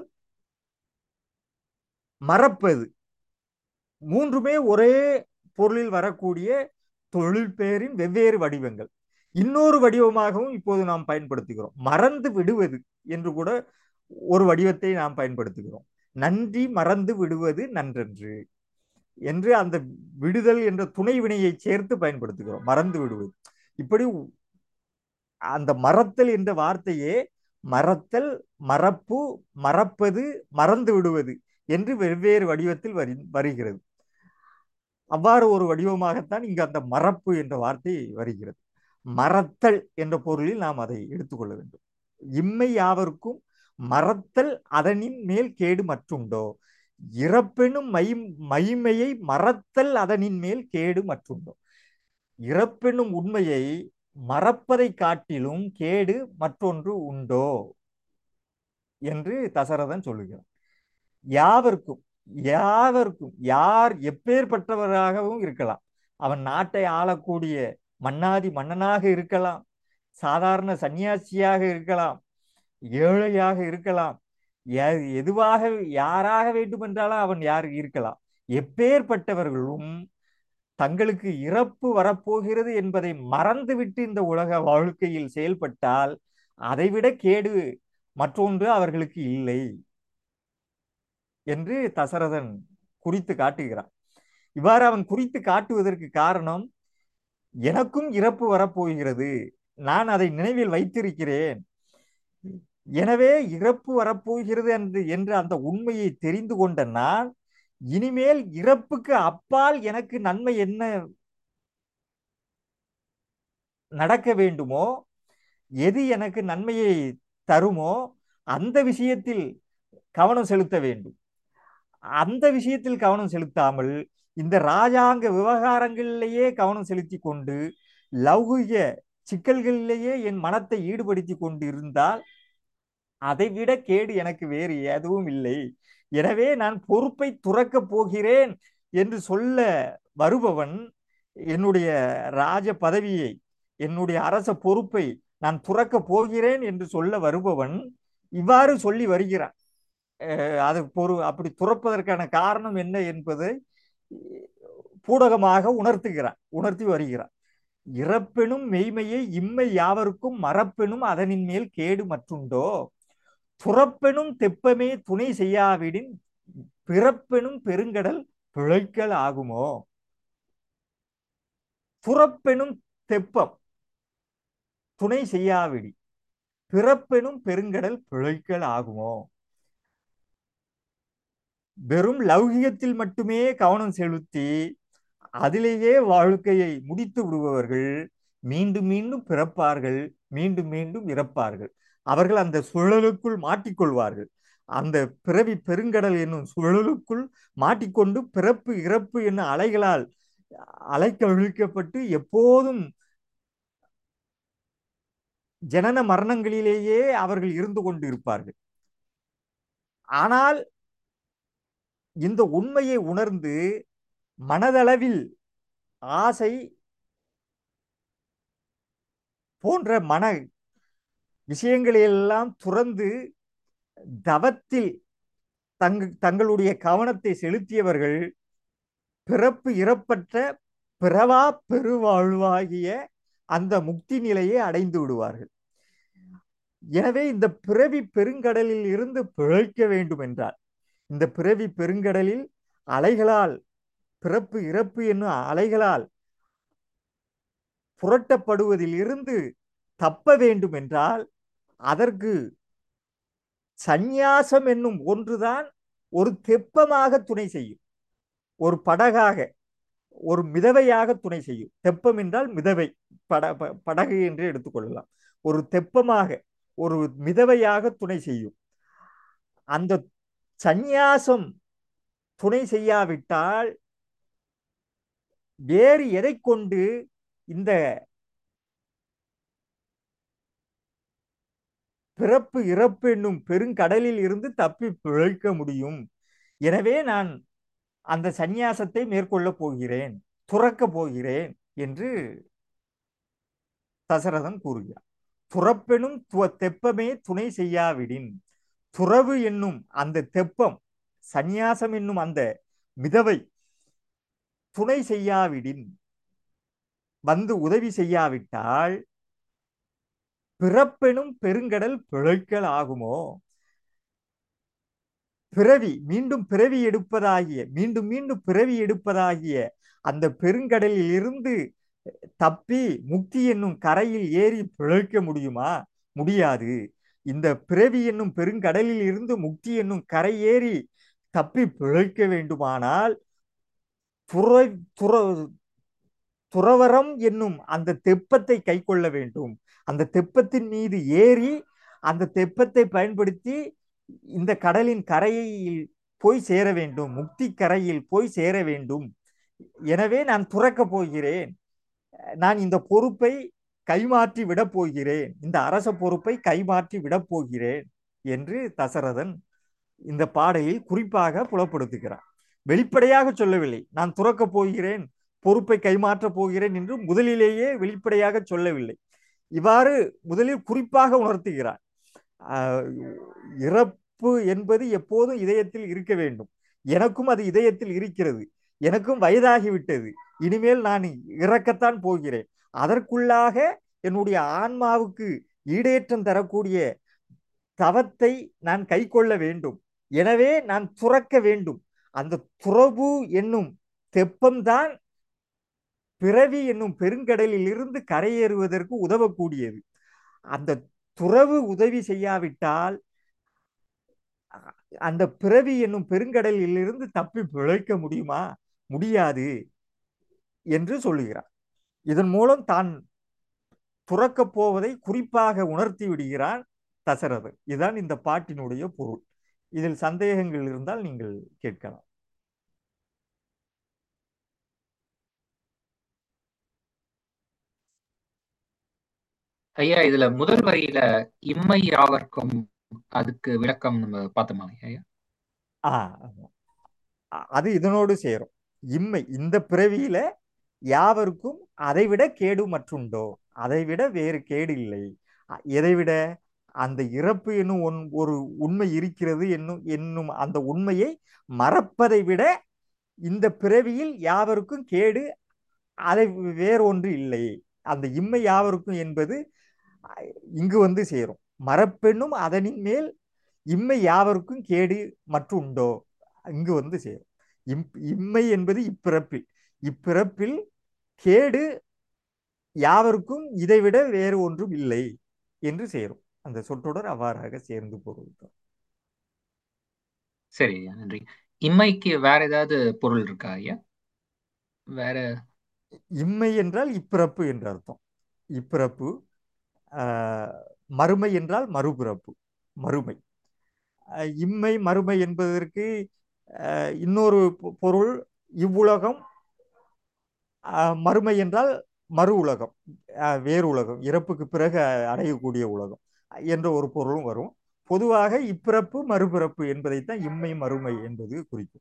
மறப்பது மூன்றுமே ஒரே பொருளில் வரக்கூடிய தொழில் பெயரின் வெவ்வேறு வடிவங்கள் இன்னொரு வடிவமாகவும் இப்போது நாம் பயன்படுத்துகிறோம் மறந்து விடுவது என்று கூட ஒரு வடிவத்தை நாம் பயன்படுத்துகிறோம் நன்றி மறந்து விடுவது நன்றன்று என்று அந்த விடுதல் என்ற துணை வினையை சேர்த்து பயன்படுத்துகிறோம் மறந்து விடுவது இப்படி அந்த மறத்தல் என்ற வார்த்தையே மறத்தல் மறப்பு மறப்பது மறந்து விடுவது என்று வெவ்வேறு வடிவத்தில் வரி வருகிறது அவ்வாறு ஒரு வடிவமாகத்தான் இங்கு அந்த மறப்பு என்ற வார்த்தை வருகிறது மறத்தல் என்ற பொருளில் நாம் அதை எடுத்துக்கொள்ள வேண்டும் இம்மை யாவர்க்கும் மறத்தல் அதனின் மேல் கேடு மற்றுண்டோ இறப்பெனும் மை மைமையை மறத்தல் அதனின் மேல் கேடு மற்றுண்டோ இறப்பெனும் உண்மையை மறப்பதை காட்டிலும் கேடு மற்றொன்று உண்டோ என்று தசரதன் சொல்லுகிறான் யாவர்க்கும் யாவர்க்கும் யார் எப்பேற்பட்டவராகவும் இருக்கலாம் அவன் நாட்டை ஆளக்கூடிய மன்னாதி மன்னனாக இருக்கலாம் சாதாரண சன்னியாசியாக இருக்கலாம் ஏழையாக இருக்கலாம் எதுவாக யாராக வேண்டுமென்றாலும் அவன் யார் இருக்கலாம் எப்பேற்பட்டவர்களும் தங்களுக்கு இறப்பு வரப்போகிறது என்பதை மறந்துவிட்டு இந்த உலக வாழ்க்கையில் செயல்பட்டால் அதைவிட கேடு மற்றொன்று அவர்களுக்கு இல்லை என்று தசரதன் குறித்து காட்டுகிறான் இவ்வாறு அவன் குறித்து காட்டுவதற்கு காரணம் எனக்கும் இறப்பு வரப்போகிறது நான் அதை நினைவில் வைத்திருக்கிறேன் எனவே இறப்பு வரப்போகிறது என்று என்று அந்த உண்மையை தெரிந்து கொண்ட நான் இனிமேல் இறப்புக்கு அப்பால் எனக்கு நன்மை என்ன நடக்க வேண்டுமோ எது எனக்கு நன்மையை தருமோ அந்த விஷயத்தில் கவனம் செலுத்த வேண்டும் அந்த விஷயத்தில் கவனம் செலுத்தாமல் இந்த ராஜாங்க விவகாரங்களிலேயே கவனம் செலுத்தி கொண்டு லௌகிக சிக்கல்களிலேயே என் மனத்தை ஈடுபடுத்தி கொண்டிருந்தால் அதைவிட கேடு எனக்கு வேறு எதுவும் இல்லை எனவே நான் பொறுப்பை துறக்கப் போகிறேன் என்று சொல்ல வருபவன் என்னுடைய ராஜ பதவியை என்னுடைய அரச பொறுப்பை நான் துறக்கப் போகிறேன் என்று சொல்ல வருபவன் இவ்வாறு சொல்லி வருகிறான் அஹ் அது பொறு அப்படி துறப்பதற்கான காரணம் என்ன என்பதை பூடகமாக உணர்த்துகிறான் உணர்த்தி வருகிறான் இறப்பெனும் மெய்மையை இம்மை யாவருக்கும் மறப்பெனும் அதனின் மேல் கேடு மற்றுண்டோ துறப்பெனும் தெப்பமே துணை செய்யாவிடின் பிறப்பெனும் பெருங்கடல் பிழைக்கல் ஆகுமோ துறப்பெனும் தெப்பம் துணை செய்யாவிடி பிறப்பெனும் பெருங்கடல் பிழைக்கல் ஆகுமோ வெறும் லௌகியத்தில் மட்டுமே கவனம் செலுத்தி அதிலேயே வாழ்க்கையை முடித்து விடுபவர்கள் மீண்டும் மீண்டும் பிறப்பார்கள் மீண்டும் மீண்டும் இறப்பார்கள் அவர்கள் அந்த சுழலுக்குள் மாட்டிக்கொள்வார்கள் அந்த பிறவி பெருங்கடல் என்னும் சுழலுக்குள் மாட்டிக்கொண்டு பிறப்பு இறப்பு என்னும் அலைகளால் அலைக்க இழுக்கப்பட்டு எப்போதும் ஜனன மரணங்களிலேயே அவர்கள் இருந்து கொண்டு இருப்பார்கள் ஆனால் இந்த உண்மையை உணர்ந்து மனதளவில் ஆசை போன்ற மன விஷயங்களை எல்லாம் துறந்து தவத்தில் தங் தங்களுடைய கவனத்தை செலுத்தியவர்கள் பிறப்பு இறப்பற்ற பிறவா பெருவாழ்வாகிய அந்த முக்தி நிலையை அடைந்து விடுவார்கள் எனவே இந்த பிறவி பெருங்கடலில் இருந்து பிழைக்க வேண்டும் என்றால் இந்த பிறவி பெருங்கடலில் அலைகளால் பிறப்பு இறப்பு என்னும் அலைகளால் புரட்டப்படுவதில் இருந்து தப்ப வேண்டும் என்றால் அதற்கு சந்நியாசம் என்னும் ஒன்றுதான் ஒரு தெப்பமாக துணை செய்யும் ஒரு படகாக ஒரு மிதவையாக துணை செய்யும் தெப்பம் என்றால் மிதவை பட ப- படகு என்று எடுத்துக்கொள்ளலாம் ஒரு தெப்பமாக ஒரு மிதவையாக துணை செய்யும் அந்த சந்நியாசம் துணை செய்யாவிட்டால் வேறு எதை கொண்டு இந்த பிறப்பு இறப்பு என்னும் பெருங்கடலில் இருந்து தப்பி பிழைக்க முடியும் எனவே நான் அந்த சந்நியாசத்தை மேற்கொள்ளப் போகிறேன் துறக்கப் போகிறேன் என்று தசரதன் கூறுகிறார் துறப்பெனும் துவ- தெப்பமே துணை செய்யாவிடின் துறவு என்னும் அந்த தெப்பம் சந்நியாசம் என்னும் அந்த மிதவை துணை செய்யாவிடின் வந்து உதவி செய்யாவிட்டால் பிறப்பெனும் பெருங்கடல் பிழைக்கல் ஆகுமோ பிறவி மீண்டும் பிறவி எடுப்பதாகிய மீண்டும் மீண்டும் பிறவி எடுப்பதாகிய அந்த பெருங்கடலில் இருந்து தப்பி முக்தி என்னும் கரையில் ஏறி பிழைக்க முடியுமா முடியாது இந்த பிறவி என்னும் பெருங்கடலில் இருந்து முக்தி என்னும் கரை ஏறி தப்பி பிழைக்க வேண்டுமானால் துற துற துறவரம் என்னும் அந்த தெப்பத்தை கை கொள்ள வேண்டும் அந்த தெப்பத்தின் மீது ஏறி அந்த தெப்பத்தை பயன்படுத்தி இந்த கடலின் கரையில் போய் சேர வேண்டும் முக்தி கரையில் போய் சேர வேண்டும் எனவே நான் துறக்கப் போகிறேன் நான் இந்த பொறுப்பை கைமாற்றி விடப் போகிறேன் இந்த அரச பொறுப்பை கைமாற்றி விடப் போகிறேன் என்று தசரதன் இந்த பாடலில் குறிப்பாக புலப்படுத்துகிறார் வெளிப்படையாக சொல்லவில்லை நான் துறக்கப் போகிறேன் பொறுப்பை கைமாற்றப் போகிறேன் என்று முதலிலேயே வெளிப்படையாக சொல்லவில்லை இவ்வாறு முதலில் குறிப்பாக உணர்த்துகிறார் ஆஹ் இறப்பு என்பது எப்போதும் இதயத்தில் இருக்க வேண்டும் எனக்கும் அது இதயத்தில் இருக்கிறது எனக்கும் வயதாகிவிட்டது இனிமேல் நான் இறக்கத்தான் போகிறேன் அதற்குள்ளாக என்னுடைய ஆன்மாவுக்கு ஈடேற்றம் தரக்கூடிய தவத்தை நான் கை கொள்ள வேண்டும் எனவே நான் துறக்க வேண்டும் அந்த துறவு என்னும் தெப்பம்தான் பிறவி என்னும் பெருங்கடலில் இருந்து கரையேறுவதற்கு உதவக்கூடியது அந்த துறவு உதவி செய்யாவிட்டால் அந்த பிறவி என்னும் பெருங்கடலில் இருந்து தப்பி பிழைக்க முடியுமா முடியாது என்று சொல்லுகிறார் இதன் மூலம் தான் துறக்கப் போவதை குறிப்பாக உணர்த்தி விடுகிறான் தசரதர் இதுதான் இந்த பாட்டினுடைய பொருள் இதில் சந்தேகங்கள் இருந்தால் நீங்கள் கேட்கலாம் ஐயா இதுல முதல் வரியில இம்மை யாவர்க்கும் அதுக்கு விளக்கம் நம்ம பார்த்தோமா ஐயா ஆ அ- அது இதனோடு சேரும் இம்மை இந்த பிறவியில யாவருக்கும் அதைவிட கேடு மற்றுண்டோ அதைவிட வேறு கேடு இல்லை அ- எதைவிட அந்த இறப்பு என்னும் ஒன் ஒரு உண்மை இருக்கிறது என்னும் என்னும் அந்த உண்மையை மறப்பதை விட இந்த பிறவியில் யாவருக்கும் கேடு அதை வேறு ஒன்று இல்லை அந்த இம்மை யாவருக்கும் என்பது அஹ், இங்கு வந்து சேரும் மறப்பெண்ணும் அதனின் மேல் இம்மை யாவருக்கும் கேடு மற்றுண்டோ இங்கு வந்து சேரும் இம் இம்மை என்பது இப்பிறப்பில் இப்பிறப்பில் கேடு யாவருக்கும் இதைவிட வேறு ஒன்றும் இல்லை என்று சேரும் அந்த சொற்றொடர் அவ்வாறாக சேர்ந்து பொருள் சரி ஐயா நன்றி இம்மைக்கு வேற ஏதாவது பொருள் இருக்கா ஐயா வேற இம்மை என்றால் இப்பிறப்பு என்று அர்த்தம் இப்பிறப்பு ஆஹ், மறுமை என்றால் மறுபிறப்பு மறுமை ஆஹ், இம்மை மறுமை என்பதற்கு ஆஹ், இன்னொரு பொ- பொருள் இவ்வுலகம் ஆஹ், மறுமை என்றால் மறு உலகம் ஆஹ், வேறு உலகம் இறப்புக்கு பிறகு அடையக்கூடிய உலகம் என்ற ஒரு பொருளும் வரும் பொதுவாக இப்பிறப்பு மறுபிறப்பு என்பதைத்தான் இம்மை மறுமை என்பது குறிக்கும்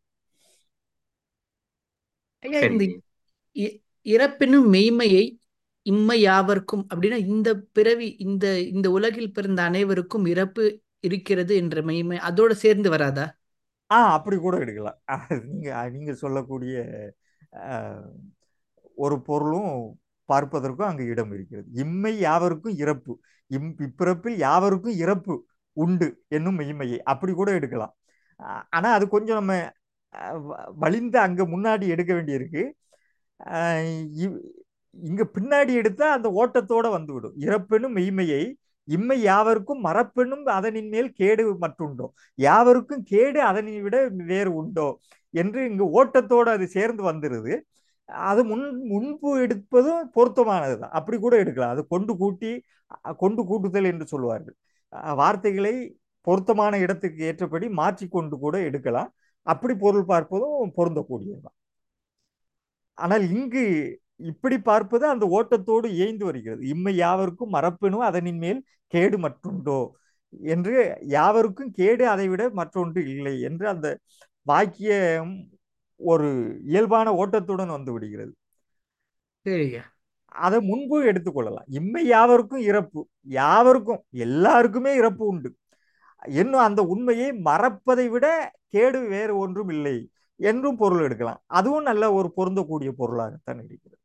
ஐயா சரி இந்த இ- இறப்பினும் மெய்மையை இம்மை யாவர்க்கும் அப்படின்னா இந்த பிறவி இந்த இந்த உலகில் பிறந்த அனைவருக்கும் இறப்பு இருக்கிறது என்ற மெய்மை அதோட சேர்ந்து வராதா ஆ அப்படி கூட எடுக்கலாம் அது நீங்க நீங்க சொல்லக்கூடிய ஆஹ், ஒரு பொருளும் பார்ப்பதற்கும் அங்கு இடம் இருக்கிறது இம்மை யாவருக்கும் இறப்பு இம் இப்பிறப்பில் யாவருக்கும் இறப்பு உண்டு என்னும் மெய்மையை அப்படி கூட எடுக்கலாம் ஆ- ஆனா அது கொஞ்சம் நம்ம ஆஹ், வ- வலிந்து அங்க முன்னாடி எடுக்க வேண்டியிருக்கு ஆஹ், இவ்- இங்க பின்னாடி எடுத்தா அந்த ஓட்டத்தோட வந்துவிடும் இறப்பெனும் மெய்மையை இம்மை யாவருக்கும் மறப்பெனும் அதனின் மேல் கேடு மற்றுண்டோ யாவருக்கும் கேடு அதனை விட வேறு உண்டோ என்று இங்கு ஓட்டத்தோடு அது சேர்ந்து வந்துருது அது முன் முன்பு எடுப்பதும் பொருத்தமானது தான் அப்படி கூட எடுக்கலாம் அது கொண்டு கூட்டி அஹ், கொண்டு கூட்டுதல் என்று சொல்வார்கள் அஹ், வார்த்தைகளை பொருத்தமான இடத்துக்கு ஏற்றபடி மாற்றிக்கொண்டு கூட எடுக்கலாம் அப்படி பொருள் பார்ப்பதும் பொருந்தக்கூடியதுதான் ஆனால் இங்கு இப்படி பார்ப்பது அந்த ஓட்டத்தோடு ஏய்ந்து வருகிறது இம்மை யாவருக்கும் மறப்பெனும் அதனின் மேல் கேடு மற்றுண்டோ என்று யாவருக்கும் கேடு அதைவிட மற்றொன்று இல்லை என்று அந்த வாக்கியம் ஒரு இயல்பான ஓட்டத்துடன் வந்து விடுகிறது சரிங்க அதை முன்பு எடுத்துக்கொள்ளலாம் இம்மை யாவருக்கும் இறப்பு யாவருக்கும் எல்லாருக்குமே இறப்பு உண்டு இன்னும் அந்த உண்மையை மறப்பதை விட கேடு வேறு ஒன்றும் இல்லை என்றும் பொருள் எடுக்கலாம் அதுவும் நல்ல ஒரு பொருந்தக்கூடிய பொருளாகத்தான் இருக்கிறது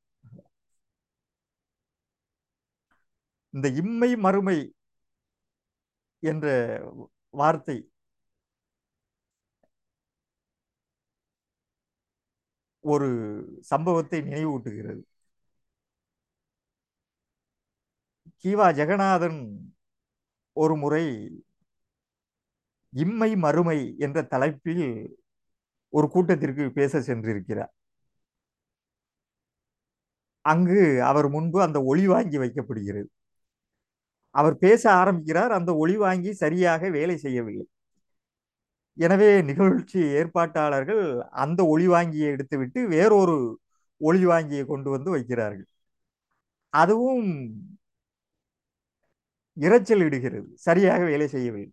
இந்த இம்மை மறுமை என்ற வார்த்தை ஒரு சம்பவத்தை நினைவூட்டுகிறது கீவா ஜெகநாதன் ஒரு முறை இம்மை மறுமை என்ற தலைப்பில் ஒரு கூட்டத்திற்கு பேச சென்றிருக்கிறார் அங்கு அவர் முன்பு அந்த ஒளி வாங்கி வைக்கப்படுகிறது அவர் பேச ஆரம்பிக்கிறார் அந்த ஒளி வாங்கி சரியாக வேலை செய்யவில்லை எனவே நிகழ்ச்சி ஏற்பாட்டாளர்கள் அந்த ஒளி வாங்கியை எடுத்துவிட்டு வேறொரு ஒளி வாங்கியை கொண்டு வந்து வைக்கிறார்கள் அதுவும் இரைச்சல் இடுகிறது சரியாக வேலை செய்யவில்லை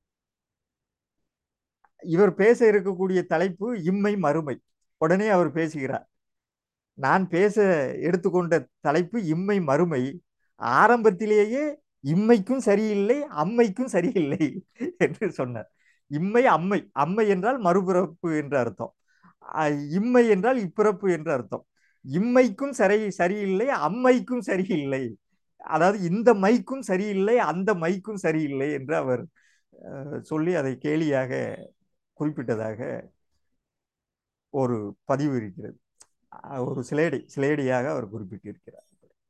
இவர் பேச இருக்கக்கூடிய தலைப்பு இம்மை மறுமை உடனே அவர் பேசுகிறார் நான் பேச எடுத்துக்கொண்ட தலைப்பு இம்மை மறுமை ஆரம்பத்திலேயே இம்மைக்கும் சரியில்லை அம்மைக்கும் சரியில்லை என்று சொன்னார் இம்மை அம்மை அம்மை என்றால் மறுபிறப்பு என்று அர்த்தம் அஹ் இம்மை என்றால் இப்பிறப்பு என்று அர்த்தம் இம்மைக்கும் சரி சரியில்லை அம்மைக்கும் சரியில்லை அதாவது இந்த மைக்கும் சரியில்லை அந்த மைக்கும் சரியில்லை என்று அவர் அஹ், சொல்லி அதை கேலியாக குறிப்பிட்டதாக ஒரு பதிவு இருக்கிறது அஹ், ஒரு சிலேடை சிலேடியாக அவர் குறிப்பிட்டிருக்கிறார்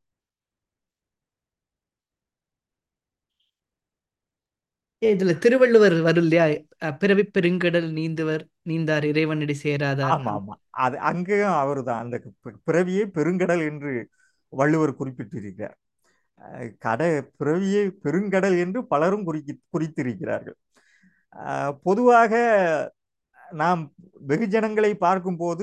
ஏ, இதுல திருவள்ளுவர் வரும் இல்லையா அஹ், பிறவி பெருங்கடல் நீந்துவர் நீந்தார் இறைவனடி சேராதார் ஆமா ஆமா அது அங்கேயும் அவர் தான் அந்த பி- பிறவியை பெருங்கடல் என்று வள்ளுவர் குறிப்பிட்டிருக்கிறார் அஹ் கட பிறவியை பெருங்கடல் என்று பலரும் குறிக்கி குறித்திருக்கிறார்கள் அஹ் பொதுவாக நாம் வெகுஜனங்களை பார்க்கும்போது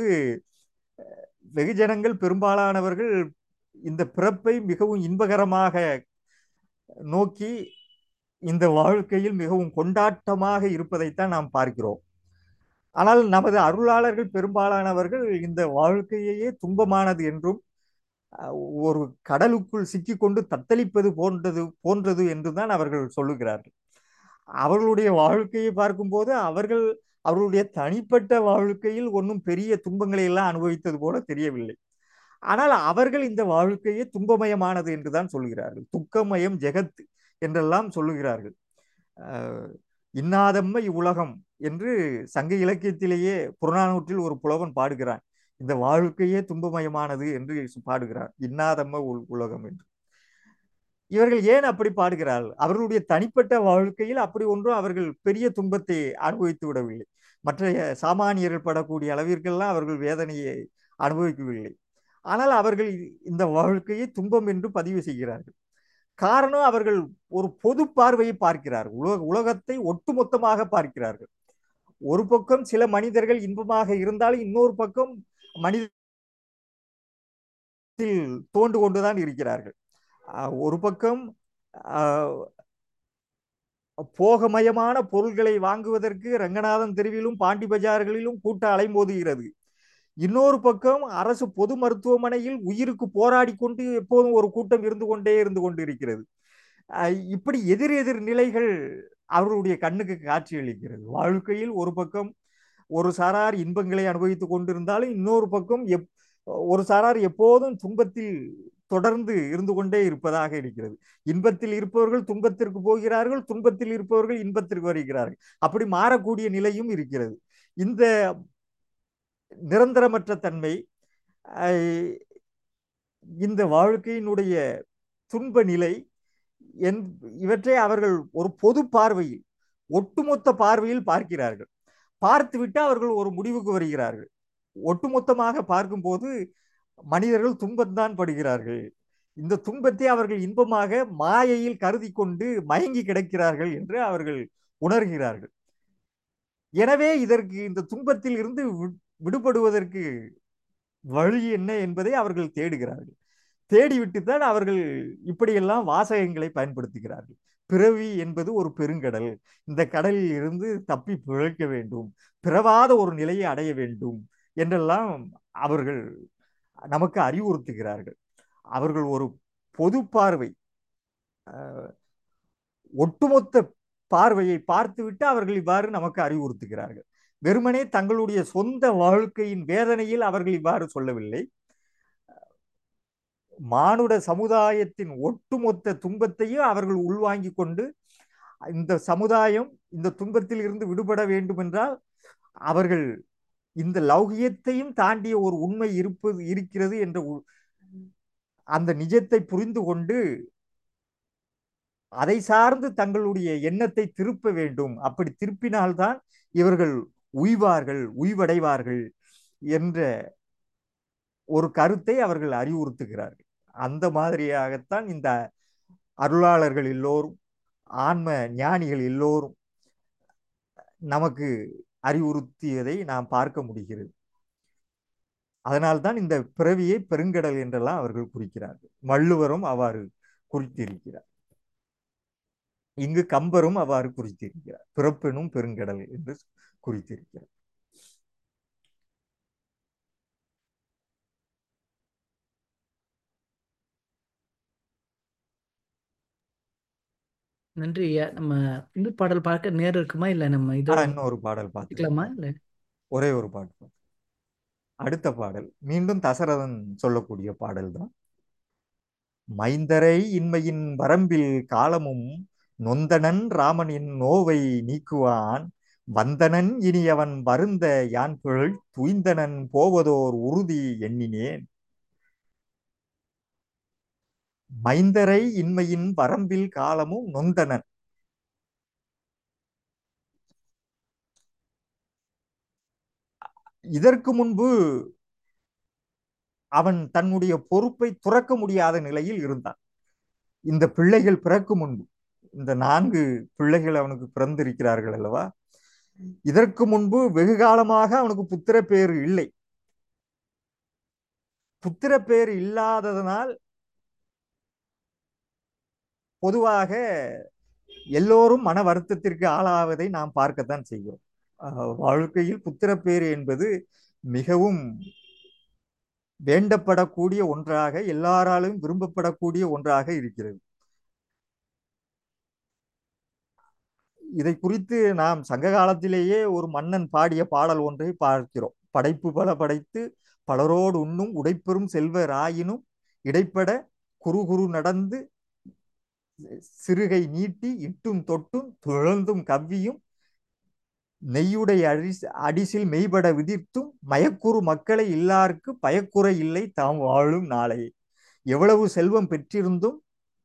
வெகுஜனங்கள் பெரும்பாலானவர்கள் இந்த பிறப்பை மிகவும் இன்பகரமாக நோக்கி இந்த வாழ்க்கையில் மிகவும் கொண்டாட்டமாக இருப்பதைத்தான் நாம் பார்க்கிறோம் ஆனால் நமது அருளாளர்கள் பெரும்பாலானவர்கள் இந்த வாழ்க்கையையே துன்பமானது என்றும் அஹ், ஒரு கடலுக்குள் சிக்கிக்கொண்டு தத்தளிப்பது போன்றது போன்றது என்றுதான் அவர்கள் சொல்லுகிறார்கள் அவர்களுடைய வாழ்க்கையை பார்க்கும்போது அவர்கள் அவர்களுடைய தனிப்பட்ட வாழ்க்கையில் ஒன்றும் பெரிய துன்பங்களை எல்லாம் அனுபவித்தது போல தெரியவில்லை ஆனால் அவர்கள் இந்த வாழ்க்கையே துன்பமயமானது என்றுதான் சொல்லுகிறார்கள் துக்கமயம் ஜெகத் என்றெல்லாம் சொல்லுகிறார்கள் அஹ், இன்னாதம்மை இவ்வுலகம் என்று சங்க இலக்கியத்திலேயே புறநானூற்றில் ஒரு புலவன் பாடுகிறான் இந்த வாழ்க்கையே துன்பமயமானது என்று பாடுகிறார் இன்னாதம்ம உல்- உலகம் என்று இவர்கள் ஏன் அப்படி பாடுகிறார்கள் அவர்களுடைய தனிப்பட்ட வாழ்க்கையில் அப்படி ஒன்றும் அவர்கள் பெரிய துன்பத்தை அனுபவித்து விடவில்லை மற்ற சாமானியர்கள் படக்கூடிய அளவிற்கெல்லாம் அவர்கள் வேதனையை அனுபவிக்கவில்லை ஆனால் அவர்கள் இந்த வாழ்க்கையை துன்பம் என்று பதிவு செய்கிறார்கள் காரணம் அவர்கள் ஒரு பொது பார்வையை பார்க்கிறார்கள் உலக உலகத்தை ஒட்டுமொத்தமாக பார்க்கிறார்கள் ஒரு பக்கம் சில மனிதர்கள் இன்பமாக இருந்தாலும் இன்னொரு பக்கம் மனிதத்தில் தோண்டு கொண்டுதான் இருக்கிறார்கள் அஹ் ஒரு பக்கம் அஹ், போகமயமான பொருள்களை வாங்குவதற்கு ரங்கநாதன் தெருவிலும் பாண்டி பஜார்களிலும் கூட்ட அலைமோதுகிறது இன்னொரு பக்கம் அரசு பொது மருத்துவமனையில் உயிருக்கு போராடி கொண்டு எப்போதும் ஒரு கூட்டம் இருந்து கொண்டே இருந்து கொண்டு இருக்கிறது அஹ் இப்படி எதிர் எதிர் நிலைகள் அவர்களுடைய கண்ணுக்கு காட்சியளிக்கிறது வாழ்க்கையில் ஒரு பக்கம் ஒரு சாரார் இன்பங்களை அனுபவித்துக் கொண்டிருந்தாலும் இன்னொரு பக்கம் எப் ஒரு சாரார் எப்போதும் துன்பத்தில் தொடர்ந்து இருந்து கொண்டே இருப்பதாக இருக்கிறது இன்பத்தில் இருப்பவர்கள் துன்பத்திற்கு போகிறார்கள் துன்பத்தில் இருப்பவர்கள் இன்பத்திற்கு வருகிறார்கள் அப்படி மாறக்கூடிய நிலையும் இருக்கிறது இந்த நிரந்தரமற்ற தன்மை அஹ், இந்த வாழ்க்கையினுடைய துன்ப நிலை என் இவற்றை அவர்கள் ஒரு பொது பார்வையில் ஒட்டுமொத்த பார்வையில் பார்க்கிறார்கள் பார்த்துவிட்டு அவர்கள் ஒரு முடிவுக்கு வருகிறார்கள் ஒட்டுமொத்தமாக பார்க்கும்போது மனிதர்கள் துன்பம்தான் படுகிறார்கள் இந்த துன்பத்தை அவர்கள் இன்பமாக மாயையில் கருதி கொண்டு மயங்கி கிடக்கிறார்கள் என்று அவர்கள் உணர்கிறார்கள் எனவே இதற்கு இந்த துன்பத்தில் இருந்து வி- விடுபடுவதற்கு வழி என்ன என்பதை அவர்கள் தேடுகிறார்கள் தேடிவிட்டுத்தான் அவர்கள் இப்படியெல்லாம் வாசகங்களை பயன்படுத்துகிறார்கள் பிறவி என்பது ஒரு பெருங்கடல் இந்த கடலில் இருந்து தப்பி பிழைக்க வேண்டும் பிறவாத ஒரு நிலையை அடைய வேண்டும் என்றெல்லாம் அவர்கள் நமக்கு அறிவுறுத்துகிறார்கள் அவர்கள் ஒரு பொது பார்வை அஹ், ஒட்டுமொத்த பார்வையை பார்த்துவிட்டு அவர்கள் இவ்வாறு நமக்கு அறிவுறுத்துகிறார்கள் வெறுமனே தங்களுடைய சொந்த வாழ்க்கையின் வேதனையில் அவர்கள் இவ்வாறு சொல்லவில்லை மானுட சமுதாயத்தின் ஒட்டுமொத்த துன்பத்தையும் அவர்கள் உள்வாங்கிக் கொண்டு இந்த சமுதாயம் இந்த துன்பத்தில் இருந்து விடுபட வேண்டும் என்றால் அவர்கள் இந்த லௌகியத்தையும் தாண்டிய ஒரு உண்மை இருப்பது இருக்கிறது என்ற உ- அந்த நிஜத்தை புரிந்து கொண்டு அதை சார்ந்து தங்களுடைய எண்ணத்தை திருப்ப வேண்டும் அப்படி திருப்பினால்தான் இவர்கள் உய்வார்கள் உய்வடைவார்கள் என்ற ஒரு கருத்தை அவர்கள் அறிவுறுத்துகிறார்கள் அந்த மாதிரியாகத்தான் இந்த அருளாளர்கள் எல்லோரும் ஆன்ம ஞானிகள் எல்லோரும் நமக்கு அறிவுறுத்தியதை நாம் பார்க்க முடிகிறது அதனால்தான் இந்த பிறவியை பெருங்கடல் என்றெல்லாம் அவர்கள் குறிக்கிறார்கள் வள்ளுவரும் அவ்வாறு குறித்திருக்கிறார் இங்கு கம்பரும் அவ்வாறு குறித்திருக்கிறார் பிறப்பெனும் பெருங்கடல் என்று குறித்திருக்கிறார் நன்றி ஐயா நம்ம இந்த பாடல் பார்க்க நேரம் இருக்குமா இல்ல நம்ம ஆ, இதோட இன்னொரு பாடல் பார்த்துக்கலாமா பார்த்துக்கலாம் இல்ல ஒரே ஒரு பாடல் அடுத்த பாடல் மீண்டும் தசரதன் சொல்லக்கூடிய பாடல் தான் மைந்தரை இன்மையின் வரம்பில் காலமும் நொந்தனன் ராமனின் நோவை நீக்குவான் வந்தனன் இனி அவன் வருந்த யான் பிழை துய்ந்தனன் போவதோர் உறுதி எண்ணினேன் மைந்தரை இன்மையின் வரம்பில் காலமும் நொந்தனன் இதற்கு முன்பு அவன் தன்னுடைய பொறுப்பை துறக்க முடியாத நிலையில் இருந்தான் இந்த பிள்ளைகள் பிறக்கும் முன்பு இந்த நான்கு பிள்ளைகள் அவனுக்கு பிறந்திருக்கிறார்கள் அல்லவா இதற்கு முன்பு வெகு காலமாக அவனுக்கு புத்திர பேர் இல்லை புத்திர பேர் இல்லாததனால் பொதுவாக எல்லோரும் மன வருத்தத்திற்கு ஆளாவதை நாம் பார்க்கத்தான் செய்கிறோம் அஹ், வாழ்க்கையில் புத்திரப்பேறு என்பது மிகவும் வேண்டப்படக்கூடிய ஒன்றாக எல்லாராலும் விரும்பப்படக்கூடிய ஒன்றாக இருக்கிறது இதை குறித்து நாம் சங்க காலத்திலேயே ஒரு மன்னன் பாடிய பாடல் ஒன்றை பார்க்கிறோம் படைப்பு பல படைத்து பலரோடு உண்ணும் உடைப்பெறும் செல்வர் ஆயினும் இடைப்பட குறு குறு நடந்து சிறுகை நீட்டி இட்டும் தொட்டும் துழந்தும் கவ்வியும் நெய்யுடை அடிஸ் அடிசில் மெய்பட விதிர்த்தும் மயக்குறு மக்களை இல்லார்க்கு பயக்குறை இல்லை தாம் வாழும் நாளே எவ்வளவு செல்வம் பெற்றிருந்தும்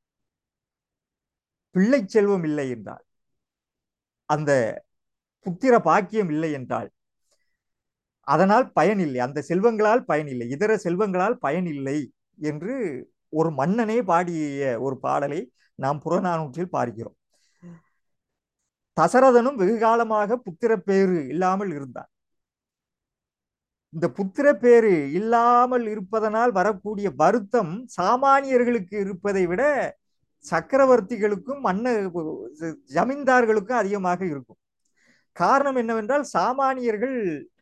பிள்ளை செல்வம் இல்லை என்றால் அந்த புத்திர பாக்கியம் இல்லை என்றால் அதனால் பயனில்லை அந்த செல்வங்களால் பயனில்லை இதர செல்வங்களால் பயனில்லை என்று ஒரு மன்னனே பாடிய ஒரு பாடலை நாம் புறநானூற்றில் பார்க்கிறோம் தசரதனும் வெகு காலமாக புத்திரப்பேறு இல்லாமல் இருந்தான் இந்த புத்திரப்பேறு இல்லாமல் இருப்பதனால் வரக்கூடிய வருத்தம் சாமானியர்களுக்கு இருப்பதை விட சக்கரவர்த்திகளுக்கும் மன்ன ஜமீன்தார்களுக்கும் அதிகமாக இருக்கும் காரணம் என்னவென்றால் சாமானியர்கள்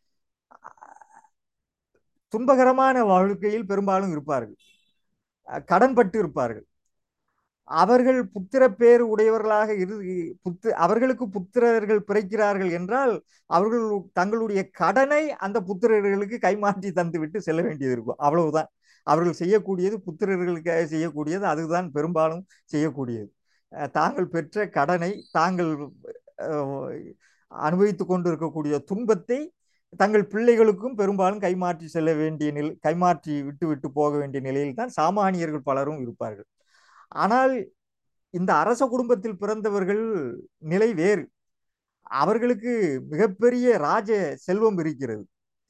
துன்பகரமான வாழ்க்கையில் பெரும்பாலும் இருப்பார்கள் கடன்பட்டு இருப்பார்கள் அவர்கள் புத்திர பேர் உடையவர்களாக இரு புத்து அவர்களுக்கு புத்திரர்கள் பிறக்கிறார்கள் என்றால் அவர்கள் தங்களுடைய கடனை அந்த புத்திரர்களுக்கு கைமாற்றி தந்துவிட்டு செல்ல வேண்டியது இருக்கும் அவ்வளவுதான் அவர்கள் செய்யக்கூடியது புத்திரர்களுக்காக செய்யக்கூடியது அதுதான் பெரும்பாலும் செய்யக்கூடியது தாங்கள் பெற்ற கடனை தாங்கள் அனுபவித்து கொண்டு இருக்கக்கூடிய துன்பத்தை தங்கள் பிள்ளைகளுக்கும் பெரும்பாலும் கைமாற்றி செல்ல வேண்டிய நிலை கைமாற்றி விட்டு விட்டு போக வேண்டிய நிலையில் தான் சாமானியர்கள் பலரும் இருப்பார்கள் ஆனால் இந்த அரச குடும்பத்தில் பிறந்தவர்கள் நிலை வேறு அவர்களுக்கு மிகப்பெரிய ராஜ செல்வம் இருக்கிறது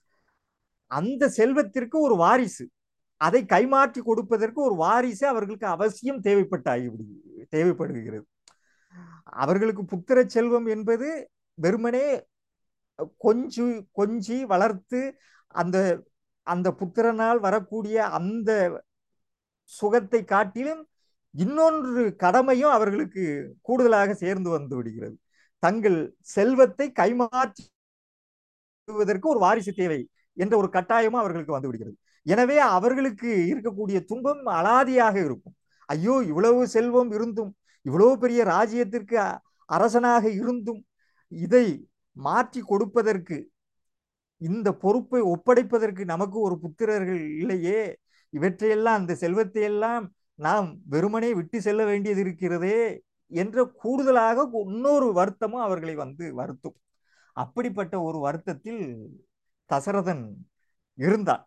அந்த செல்வத்திற்கு ஒரு வாரிசு அதை கைமாற்றி கொடுப்பதற்கு ஒரு வாரிசு அவர்களுக்கு அவசியம் தேவைப்பட்டாகிவிடு தேவைப்படுகிறது அவர்களுக்கு புத்திர செல்வம் என்பது வெறுமனே கொஞ்சி கொஞ்சி வளர்த்து அந்த அந்த புத்திரனால் வரக்கூடிய அந்த சுகத்தை காட்டிலும் இன்னொன்று கடமையும் அவர்களுக்கு கூடுதலாக சேர்ந்து வந்து விடுகிறது தங்கள் செல்வத்தை கைமாற்றுவதற்கு ஒரு வாரிசு தேவை என்ற ஒரு கட்டாயமும் அவர்களுக்கு வந்து விடுகிறது எனவே அவர்களுக்கு இருக்கக்கூடிய துன்பம் அலாதியாக இருக்கும் ஐயோ இவ்வளவு செல்வம் இருந்தும் இவ்வளவு பெரிய ராஜ்யத்திற்கு அரசனாக இருந்தும் இதை மாற்றி கொடுப்பதற்கு இந்த பொறுப்பை ஒப்படைப்பதற்கு நமக்கு ஒரு புத்திரர்கள் இல்லையே இவற்றையெல்லாம் அந்த செல்வத்தை எல்லாம் நாம் வெறுமனே விட்டு செல்ல வேண்டியது இருக்கிறதே என்ற கூடுதலாக இன்னொரு வருத்தமும் அவர்களை வந்து வருத்தும் அப்படிப்பட்ட ஒரு வருத்தத்தில் தசரதன் இருந்தான்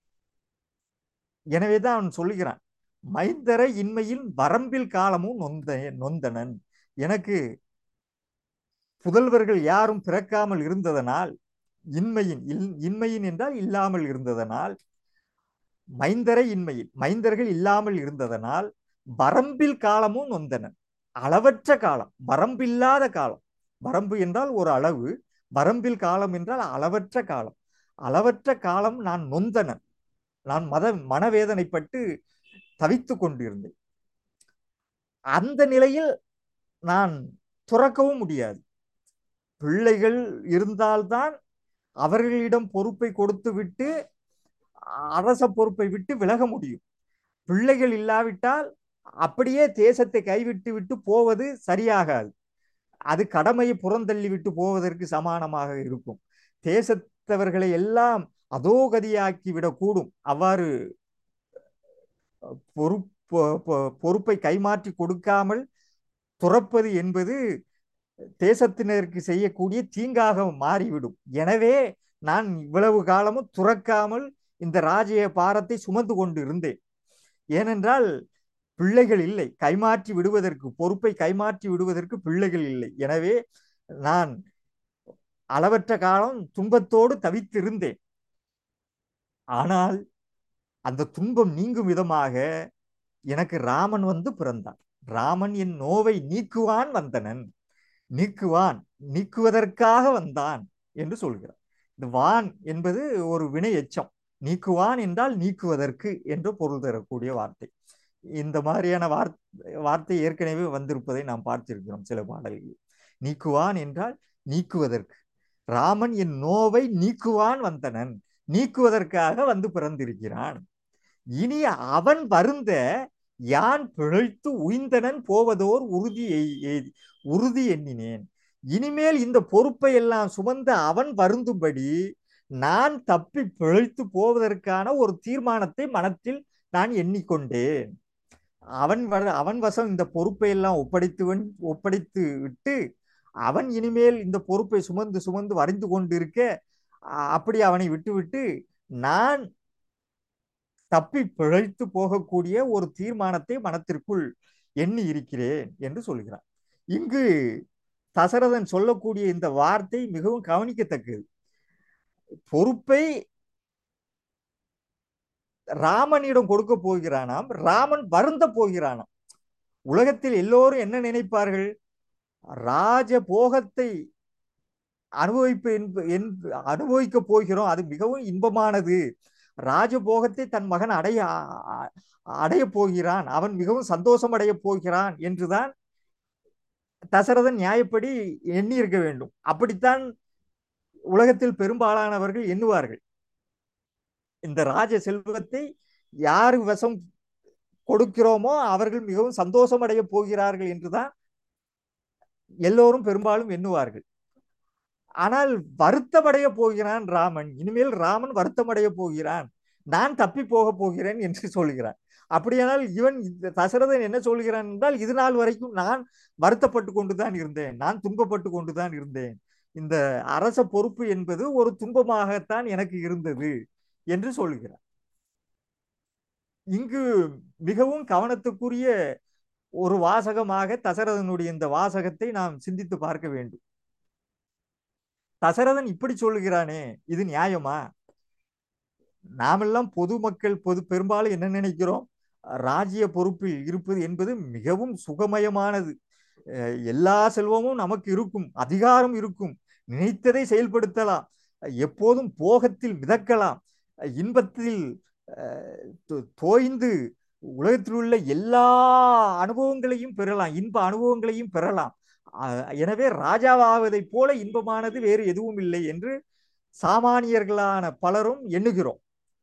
எனவேதான் அவன் சொல்லுகிறான் மைந்தர இன்மையில் வரம்பில் காலமும் நொந்த நொந்தனன் எனக்கு புதல்வர்கள் யாரும் பிறக்காமல் இருந்ததனால் இன்மையின் இன்மையின் என்றால் இல்லாமல் இருந்ததனால் மைந்தரை இன்மையில் மைந்தர்கள் இல்லாமல் இருந்ததனால் வரம்பில் காலமும் நொந்தனன் அளவற்ற காலம் வரம்பில்லாத காலம் வரம்பு என்றால் ஒரு அளவு வரம்பில் காலம் என்றால் அளவற்ற காலம் அளவற்ற காலம் நான் நொந்தனன் நான் மத மனவேதனைப்பட்டு தவித்து கொண்டிருந்தேன் அந்த நிலையில் நான் துறக்கவும் முடியாது பிள்ளைகள் இருந்தால்தான் அவர்களிடம் பொறுப்பை கொடுத்து விட்டு அரச பொறுப்பை விட்டு விலக முடியும் பிள்ளைகள் இல்லாவிட்டால் அப்படியே தேசத்தை கைவிட்டு விட்டு போவது சரியாகாது அது கடமையை புறந்தள்ளி விட்டு போவதற்கு சமானமாக இருக்கும் தேசத்தவர்களை எல்லாம் அதோகதியாக்கி விடக்கூடும் அவ்வாறு பொறுப்பு பொறுப்பை கைமாற்றி கொடுக்காமல் துறப்பது என்பது தேசத்தினருக்கு செய்யக்கூடிய தீங்காக மாறிவிடும் எனவே நான் இவ்வளவு காலமும் துறக்காமல் இந்த ராஜ்ய பாரத்தை சுமந்து கொண்டு இருந்தேன் ஏனென்றால் பிள்ளைகள் இல்லை கைமாற்றி விடுவதற்கு பொறுப்பை கைமாற்றி விடுவதற்கு பிள்ளைகள் இல்லை எனவே நான் அளவற்ற காலம் துன்பத்தோடு தவித்திருந்தேன் ஆனால் அந்த துன்பம் நீங்கும் விதமாக எனக்கு ராமன் வந்து பிறந்தான் ராமன் என் நோவை நீக்குவான் வந்தனன் நீக்குவான் நீக்குவதற்காக வந்தான் என்று சொல்கிறார் இந்த வான் என்பது ஒரு வினை எச்சம் நீக்குவான் என்றால் நீக்குவதற்கு என்று பொருள் தரக்கூடிய வார்த்தை இந்த மாதிரியான வார்த்தை வார்த்தை ஏற்கனவே வந்திருப்பதை நாம் பார்த்திருக்கிறோம் சில பாடல்களில் நீக்குவான் என்றால் நீக்குவதற்கு ராமன் என் நோவை நீக்குவான் வந்தனன் நீக்குவதற்காக வந்து பிறந்திருக்கிறான் இனி அவன் வருந்த யான் பிழைத்து உய்ந்தனன் போவதோர் உறுதி எய்- எய்தி உறுதி எண்ணினேன் இனிமேல் இந்த பொறுப்பை எல்லாம் சுமந்த அவன் வருந்தும்படி நான் தப்பி பிழைத்து போவதற்கான ஒரு தீர்மானத்தை மனத்தில் நான் எண்ணிக்கொண்டேன் அவன் வர அவன் வசம் இந்த பொறுப்பை எல்லாம் ஒப்படைத்து வந்- ஒப்படைத்து விட்டு அவன் இனிமேல் இந்த பொறுப்பை சுமந்து சுமந்து வரைந்து கொண்டிருக்க அ- அப்படி அவனை விட்டுவிட்டு நான் தப்பி பிழைத்து போகக்கூடிய ஒரு தீர்மானத்தை மனத்திற்குள் எண்ணி இருக்கிறேன் என்று சொல்கிறான் இங்கு தசரதன் சொல்லக்கூடிய இந்த வார்த்தை மிகவும் கவனிக்கத்தக்கது பொறுப்பை ராமனிடம் கொடுக்க போகிறானாம் ராமன் வருந்த போகிறானாம் உலகத்தில் எல்லோரும் என்ன நினைப்பார்கள் ராஜ போகத்தை அனுபவிப்பு என்ப- என்ப- அனுபவிக்க போகிறோம் அது மிகவும் இன்பமானது ராஜபோகத்தை தன் மகன் அடைய அ- அடைய போகிறான் அவன் மிகவும் சந்தோஷம் அடைய போகிறான் என்றுதான் தசரதன் நியாயப்படி எண்ணி இருக்க வேண்டும் அப்படித்தான் உலகத்தில் பெரும்பாலானவர்கள் எண்ணுவார்கள் இந்த ராஜ செல்வத்தை யார் வசம் கொடுக்கிறோமோ அவர்கள் மிகவும் சந்தோஷம் அடைய போகிறார்கள் என்றுதான் எல்லோரும் பெரும்பாலும் எண்ணுவார்கள் ஆனால் வருத்தமடைய போகிறான் ராமன் இனிமேல் ராமன் வருத்தமடைய போகிறான் நான் தப்பி போக போகிறேன் என்று சொல்கிறான் அப்படியானால் இவன் இந்த தசரதன் என்ன சொல்கிறான் என்றால் இது நாள் வரைக்கும் நான் வருத்தப்பட்டு கொண்டுதான் இருந்தேன் நான் துன்பப்பட்டு கொண்டுதான் இருந்தேன் இந்த அரச பொறுப்பு என்பது ஒரு துன்பமாகத்தான் எனக்கு இருந்தது என்று சொல்கிறார் இங்கு மிகவும் கவனத்துக்குரிய ஒரு வாசகமாக தசரதனுடைய இந்த வாசகத்தை நாம் சிந்தித்து பார்க்க வேண்டும் தசரதன் இப்படி சொல்லுகிறானே இது நியாயமா நாமெல்லாம் பொதுமக்கள் பொது பெரும்பாலும் என்ன நினைக்கிறோம் ராஜ்ய பொறுப்பில் இருப்பது என்பது மிகவும் சுகமயமானது அஹ் எல்லா செல்வமும் நமக்கு இருக்கும் அதிகாரம் இருக்கும் நினைத்ததை செயல்படுத்தலாம் எப்போதும் போகத்தில் மிதக்கலாம் இன்பத்தில் அஹ், தோ- தோய்ந்து உலகத்தில் உள்ள எல்லா அனுபவங்களையும் பெறலாம் இன்ப அனுபவங்களையும் பெறலாம் அஹ், எனவே ராஜாவாவதைப் போல இன்பமானது வேறு எதுவும் இல்லை என்று சாமானியர்களான பலரும் எண்ணுகிறோம்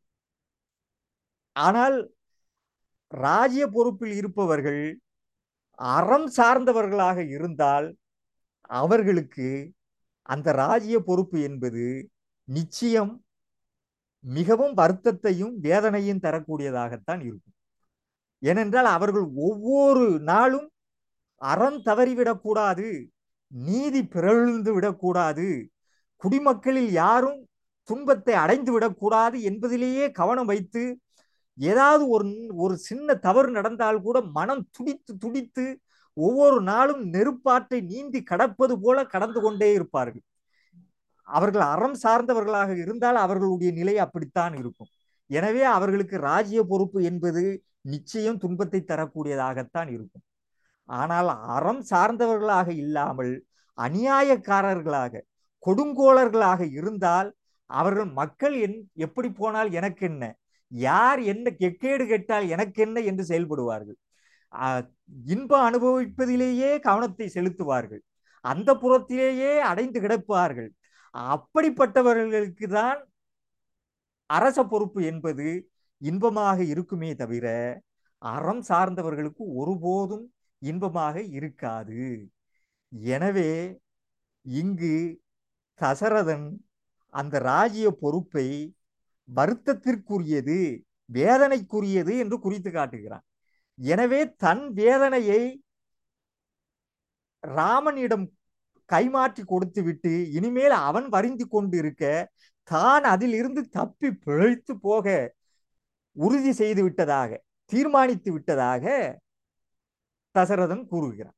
ஆனால் ராஜ்ய பொறுப்பில் இருப்பவர்கள் அறம் சார்ந்தவர்களாக இருந்தால் அவர்களுக்கு அந்த ராஜ்ய பொறுப்பு என்பது நிச்சயம் மிகவும் வருத்தத்தையும் வேதனையும் தரக்கூடியதாகத்தான் இருக்கும் ஏனென்றால் அவர்கள் ஒவ்வொரு நாளும் அறம் தவறிவிடக்கூடாது நீதி பிறழ்ந்து விடக்கூடாது குடிமக்களில் யாரும் துன்பத்தை அடைந்து விடக்கூடாது என்பதிலேயே கவனம் வைத்து ஏதாவது ஒரு ஒரு சின்ன தவறு நடந்தால் கூட மனம் துடித்து துடித்து ஒவ்வொரு நாளும் நெருப்பாற்றை நீந்தி கடப்பது போல கடந்து கொண்டே இருப்பார்கள் அவர்கள் அறம் சார்ந்தவர்களாக இருந்தால் அவர்களுடைய நிலை அப்படித்தான் இருக்கும் எனவே அவர்களுக்கு ராஜ்ய பொறுப்பு என்பது நிச்சயம் துன்பத்தை தரக்கூடியதாகத்தான் இருக்கும் ஆனால் அறம் சார்ந்தவர்களாக இல்லாமல் அநியாயக்காரர்களாக கொடுங்கோளர்களாக இருந்தால் அவர்கள் மக்கள் என் எப்படி போனால் எனக்கு என்ன யார் என்ன கெக்கேடு கெட்டால் எனக்கு என்ன என்று செயல்படுவார்கள் ஆஹ் இன்பம் அனுபவிப்பதிலேயே கவனத்தை செலுத்துவார்கள் அந்த புறத்திலேயே அடைந்து கிடப்பார்கள் அப்படிப்பட்டவர்களுக்கு தான் அரச பொறுப்பு என்பது இன்பமாக இருக்குமே தவிர அறம் சார்ந்தவர்களுக்கு ஒருபோதும் இன்பமாக இருக்காது எனவே இங்கு தசரதன் அந்த ராஜ்ய பொறுப்பை வருத்தத்திற்குரியது வேதனைக்குரியது என்று குறித்து காட்டுகிறான் எனவே தன் வேதனையை ராமனிடம் கைமாற்றி கொடுத்து விட்டு இனிமேல் அவன் வரிந்து கொண்டு இருக்க தான் அதிலிருந்து தப்பி பிழைத்து போக உறுதி செய்து விட்டதாக தீர்மானித்து விட்டதாக தசரதன் கூறுகிறான்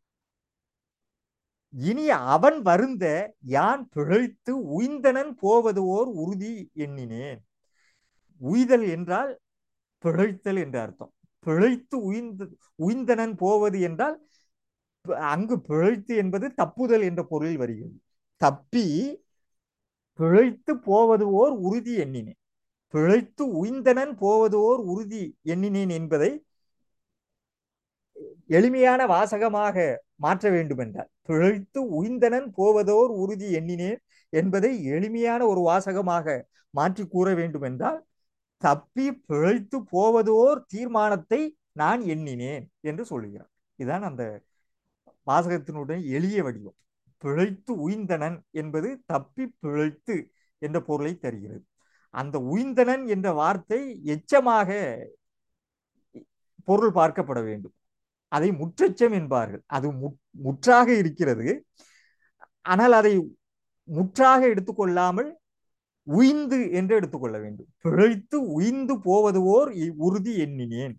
இனி அவன் வருந்த யான் பிழைத்து உய்ந்தனன் போவது ஓர் உறுதி எண்ணினேன் உய்தல் என்றால் பிழைத்தல் என்று அர்த்தம் பிழைத்து உய்ந்து உய்ந்தனன் போவது என்றால் ப- அங்கு பிழைத்து என்பது தப்புதல் என்ற பொருளில் வருகிறது தப்பி பிழைத்து போவது ஓர் உறுதி எண்ணினேன் பிழைத்து உய்ந்தனன் போவது ஓர் உறுதி எண்ணினேன் என்பதை எளிமையான வாசகமாக மாற்ற வேண்டும் என்றால் பிழைத்து உய்ந்தனன் போவதோர் உறுதி எண்ணினேன் என்பதை எளிமையான ஒரு வாசகமாக மாற்றி கூற வேண்டும் என்றால் தப்பி பிழைத்து போவதோர் தீர்மானத்தை நான் எண்ணினேன் என்று சொல்லுகிறார் இதுதான் அந்த வாசகத்தினுடைய எளிய வடிவம் பிழைத்து உய்ந்தனன் என்பது தப்பி பிழைத்து என்ற பொருளை தருகிறது அந்த உய்ந்தனன் என்ற வார்த்தை எச்சமாக பொருள் பார்க்கப்பட வேண்டும் அதை முற்றச்சம் என்பார்கள் அது முற்றாக இருக்கிறது ஆனால் அதை முற்றாக எடுத்துக்கொள்ளாமல் உய்ந்து என்று எடுத்துக்கொள்ள வேண்டும் பிழைத்து உய்ந்து போவது ஓர் உறுதி எண்ணினேன்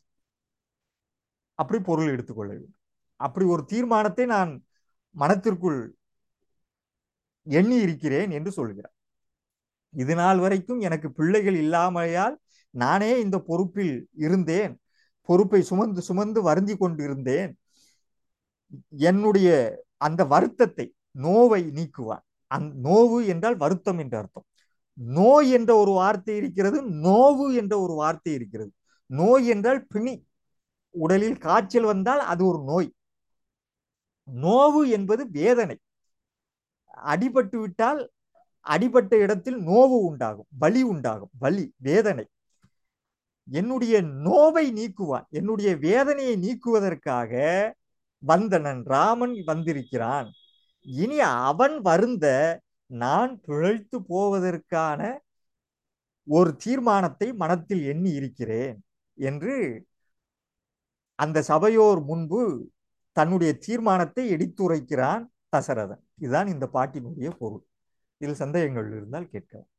அப்படி பொருள் எடுத்துக்கொள்ள வேண்டும் அப்படி ஒரு தீர்மானத்தை நான் மனத்திற்குள் எண்ணி இருக்கிறேன் என்று சொல்கிறார் இது நாள் வரைக்கும் எனக்கு பிள்ளைகள் இல்லாமையால் நானே இந்த பொறுப்பில் இருந்தேன் பொறுப்பை சுமந்து சுமந்து வருந்தி கொண்டு இருந்தேன் என்னுடைய அந்த வருத்தத்தை நோவை நீக்குவான் அந் நோவு என்றால் வருத்தம் என்ற அர்த்தம் நோய் என்ற ஒரு வார்த்தை இருக்கிறது நோவு என்ற ஒரு வார்த்தை இருக்கிறது நோய் என்றால் பிணி உடலில் காய்ச்சல் வந்தால் அது ஒரு நோய் நோவு என்பது வேதனை அடிபட்டு விட்டால் அடிபட்ட இடத்தில் நோவு உண்டாகும் வலி உண்டாகும் வலி வேதனை என்னுடைய நோவை நீக்குவான் என்னுடைய வேதனையை நீக்குவதற்காக வந்தனன் ராமன் வந்திருக்கிறான் இனி அவன் வருந்த நான் பிழைத்து போவதற்கான ஒரு தீர்மானத்தை மனத்தில் எண்ணி இருக்கிறேன் என்று அந்த சபையோர் முன்பு தன்னுடைய தீர்மானத்தை எடுத்துரைக்கிறான் தசரதன் இதுதான் இந்த பாட்டினுடைய பொருள் இதில் சந்தேகங்கள் இருந்தால் கேட்கலாம்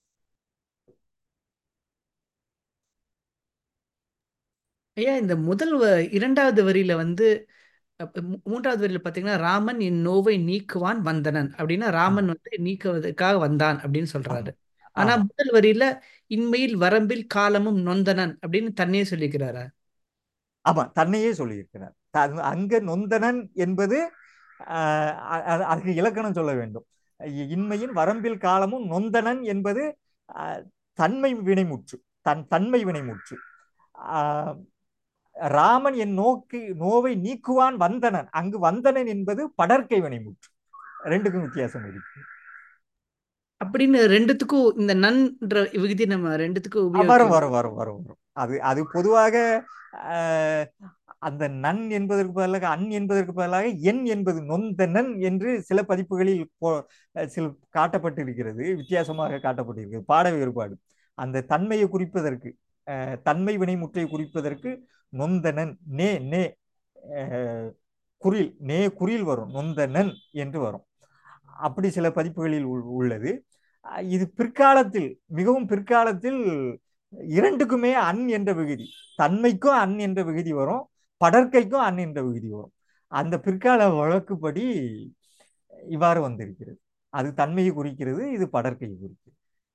ஐயா இந்த முதல் வ- இரண்டாவது வரியில வந்து அப்ப மூ- மூன்றாவது வரியில பாத்தீங்கன்னா ராமன் என் நோவை நீக்குவான் வந்தனன் அப்படின்னா ராமன் வந்து நீக்குவதற்காக வந்தான் அப்படின்னு சொல்றாரு ஆனா ஆமா முதல் வரியில இன்மையில் வரம்பில் காலமும் நொந்தனன் அப்படின்னு தன்னையே சொல்லிக்கிறாரா ஆமா தன்னையே சொல்லியிருக்கிறார் தன்- அங்க நொந்தனன் என்பது ஆஹ் அ- அ- அதுக்கு இலக்கணம் சொல்ல வேண்டும் இ- இன்மையின் வரம்பில் காலமும் நொந்தனன் என்பது ஆஹ், தன்மை வினைமுற்று தன் தன்மை வினைமுற்று ஆஹ், ராமன் என் நோக்கி நோவை நீக்குவான் வந்தனன் அங்கு வந்தனன் என்பது படர்க்கை வினைமுற்று ரெண்டுக்கும் வித்தியாசம் இருக்கு அப்படின்னு ரெண்டுத்துக்கும் இந்த நன்ற விகுதி நம்ம ரெண்டுத்துக்கும் அஹ் வரும் உபயோகிக்கலாம் வரும் வரும் வரும் வரும் அது அது பொதுவாக ஆஹ், அந்த நன் என்பதற்கு பதிலாக அன் என்பதற்கு பதிலாக என் என்பது நொந்த நன் என்று சில பதிப்புகளில் போ- சில காட்டப்பட்டிருக்கிறது வித்தியாசமாக காட்டப்பட்டிருக்கிறது பாட வேறுபாடு அந்த தன்மையை குறிப்பதற்கு ஆஹ், தன்மை வினைமுற்றை குறிப்பதற்கு நொந்தனன் நே நே ஆஹ், குறில் நே குறில் வரும் நொந்தனன் என்று வரும் அப்படி சில பதிப்புகளில் உள்- உள்ளது அஹ் இது பிற்காலத்தில் மிகவும் பிற்காலத்தில் இரண்டுக்குமே அன் என்ற விகுதி தன்மைக்கும் அன் என்ற விகுதி வரும் படர்க்கைக்கும் அன் என்ற விகுதி வரும் அந்த பிற்கால வழக்குப்படி இவ்வாறு வந்திருக்கிறது அது தன்மையை குறிக்கிறது இது படர்க்கையை குறிக்கிறது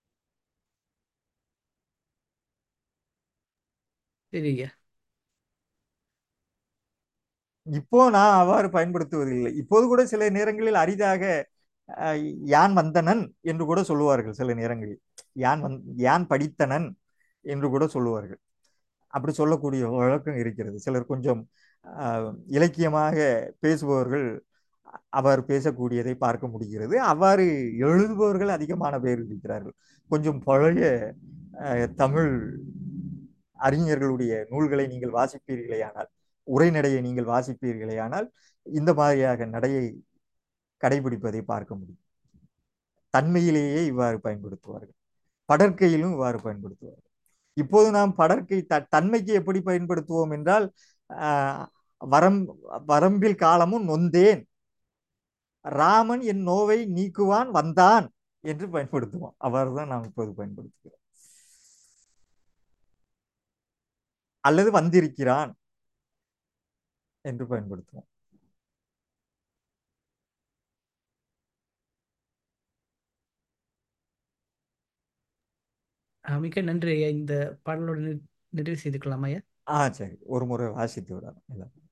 சரிங்க இப்போ நான் அவ்வாறு பயன்படுத்துவதில்லை இப்போது கூட சில நேரங்களில் அரிதாக அஹ், யான் வந்தனன் என்று கூட சொல்லுவார்கள் சில நேரங்களில் யான் வந் யான் படித்தனன் என்று கூட சொல்லுவார்கள் அப்படி சொல்லக்கூடிய வழக்கம் இருக்கிறது சிலர் கொஞ்சம் அஹ், இலக்கியமாக பேசுபவர்கள் அவர் பேசக்கூடியதை பார்க்க முடிகிறது அவ்வாறு எழுதுபவர்கள் அதிகமான பேர் இருக்கிறார்கள் கொஞ்சம் பழைய அஹ், தமிழ் அறிஞர்களுடைய நூல்களை நீங்கள் வாசிப்பீர்களேயானால் உரைநடையை நீங்கள் வாசிப்பீர்களேயானால் இந்த மாதிரியாக நடையை கடைபிடிப்பதை பார்க்க முடியும் தன்மையிலேயே இவ்வாறு பயன்படுத்துவார்கள் படற்கையிலும் இவ்வாறு பயன்படுத்துவார்கள் இப்போது நாம் படற்கை த தன்மைக்கு எப்படி பயன்படுத்துவோம் என்றால் ஆஹ், வரம் வரம்பில் காலமும் நொந்தேன் ராமன் என் நோவை நீக்குவான் வந்தான் என்று பயன்படுத்துவோம் அவ்வாறு தான் நாம் இப்போது பயன்படுத்துகிறோம் அல்லது வந்திருக்கிறான் என்று பயன்படுத்துவோம் அஹ் மிக்க நன்றி ஐயா இந்த பாடலோட நி- நிறைவு செய்துக்கலாம் ஐயா ஆ சரி ஒரு முறை வாசித்து விடலாம் எல்லாம்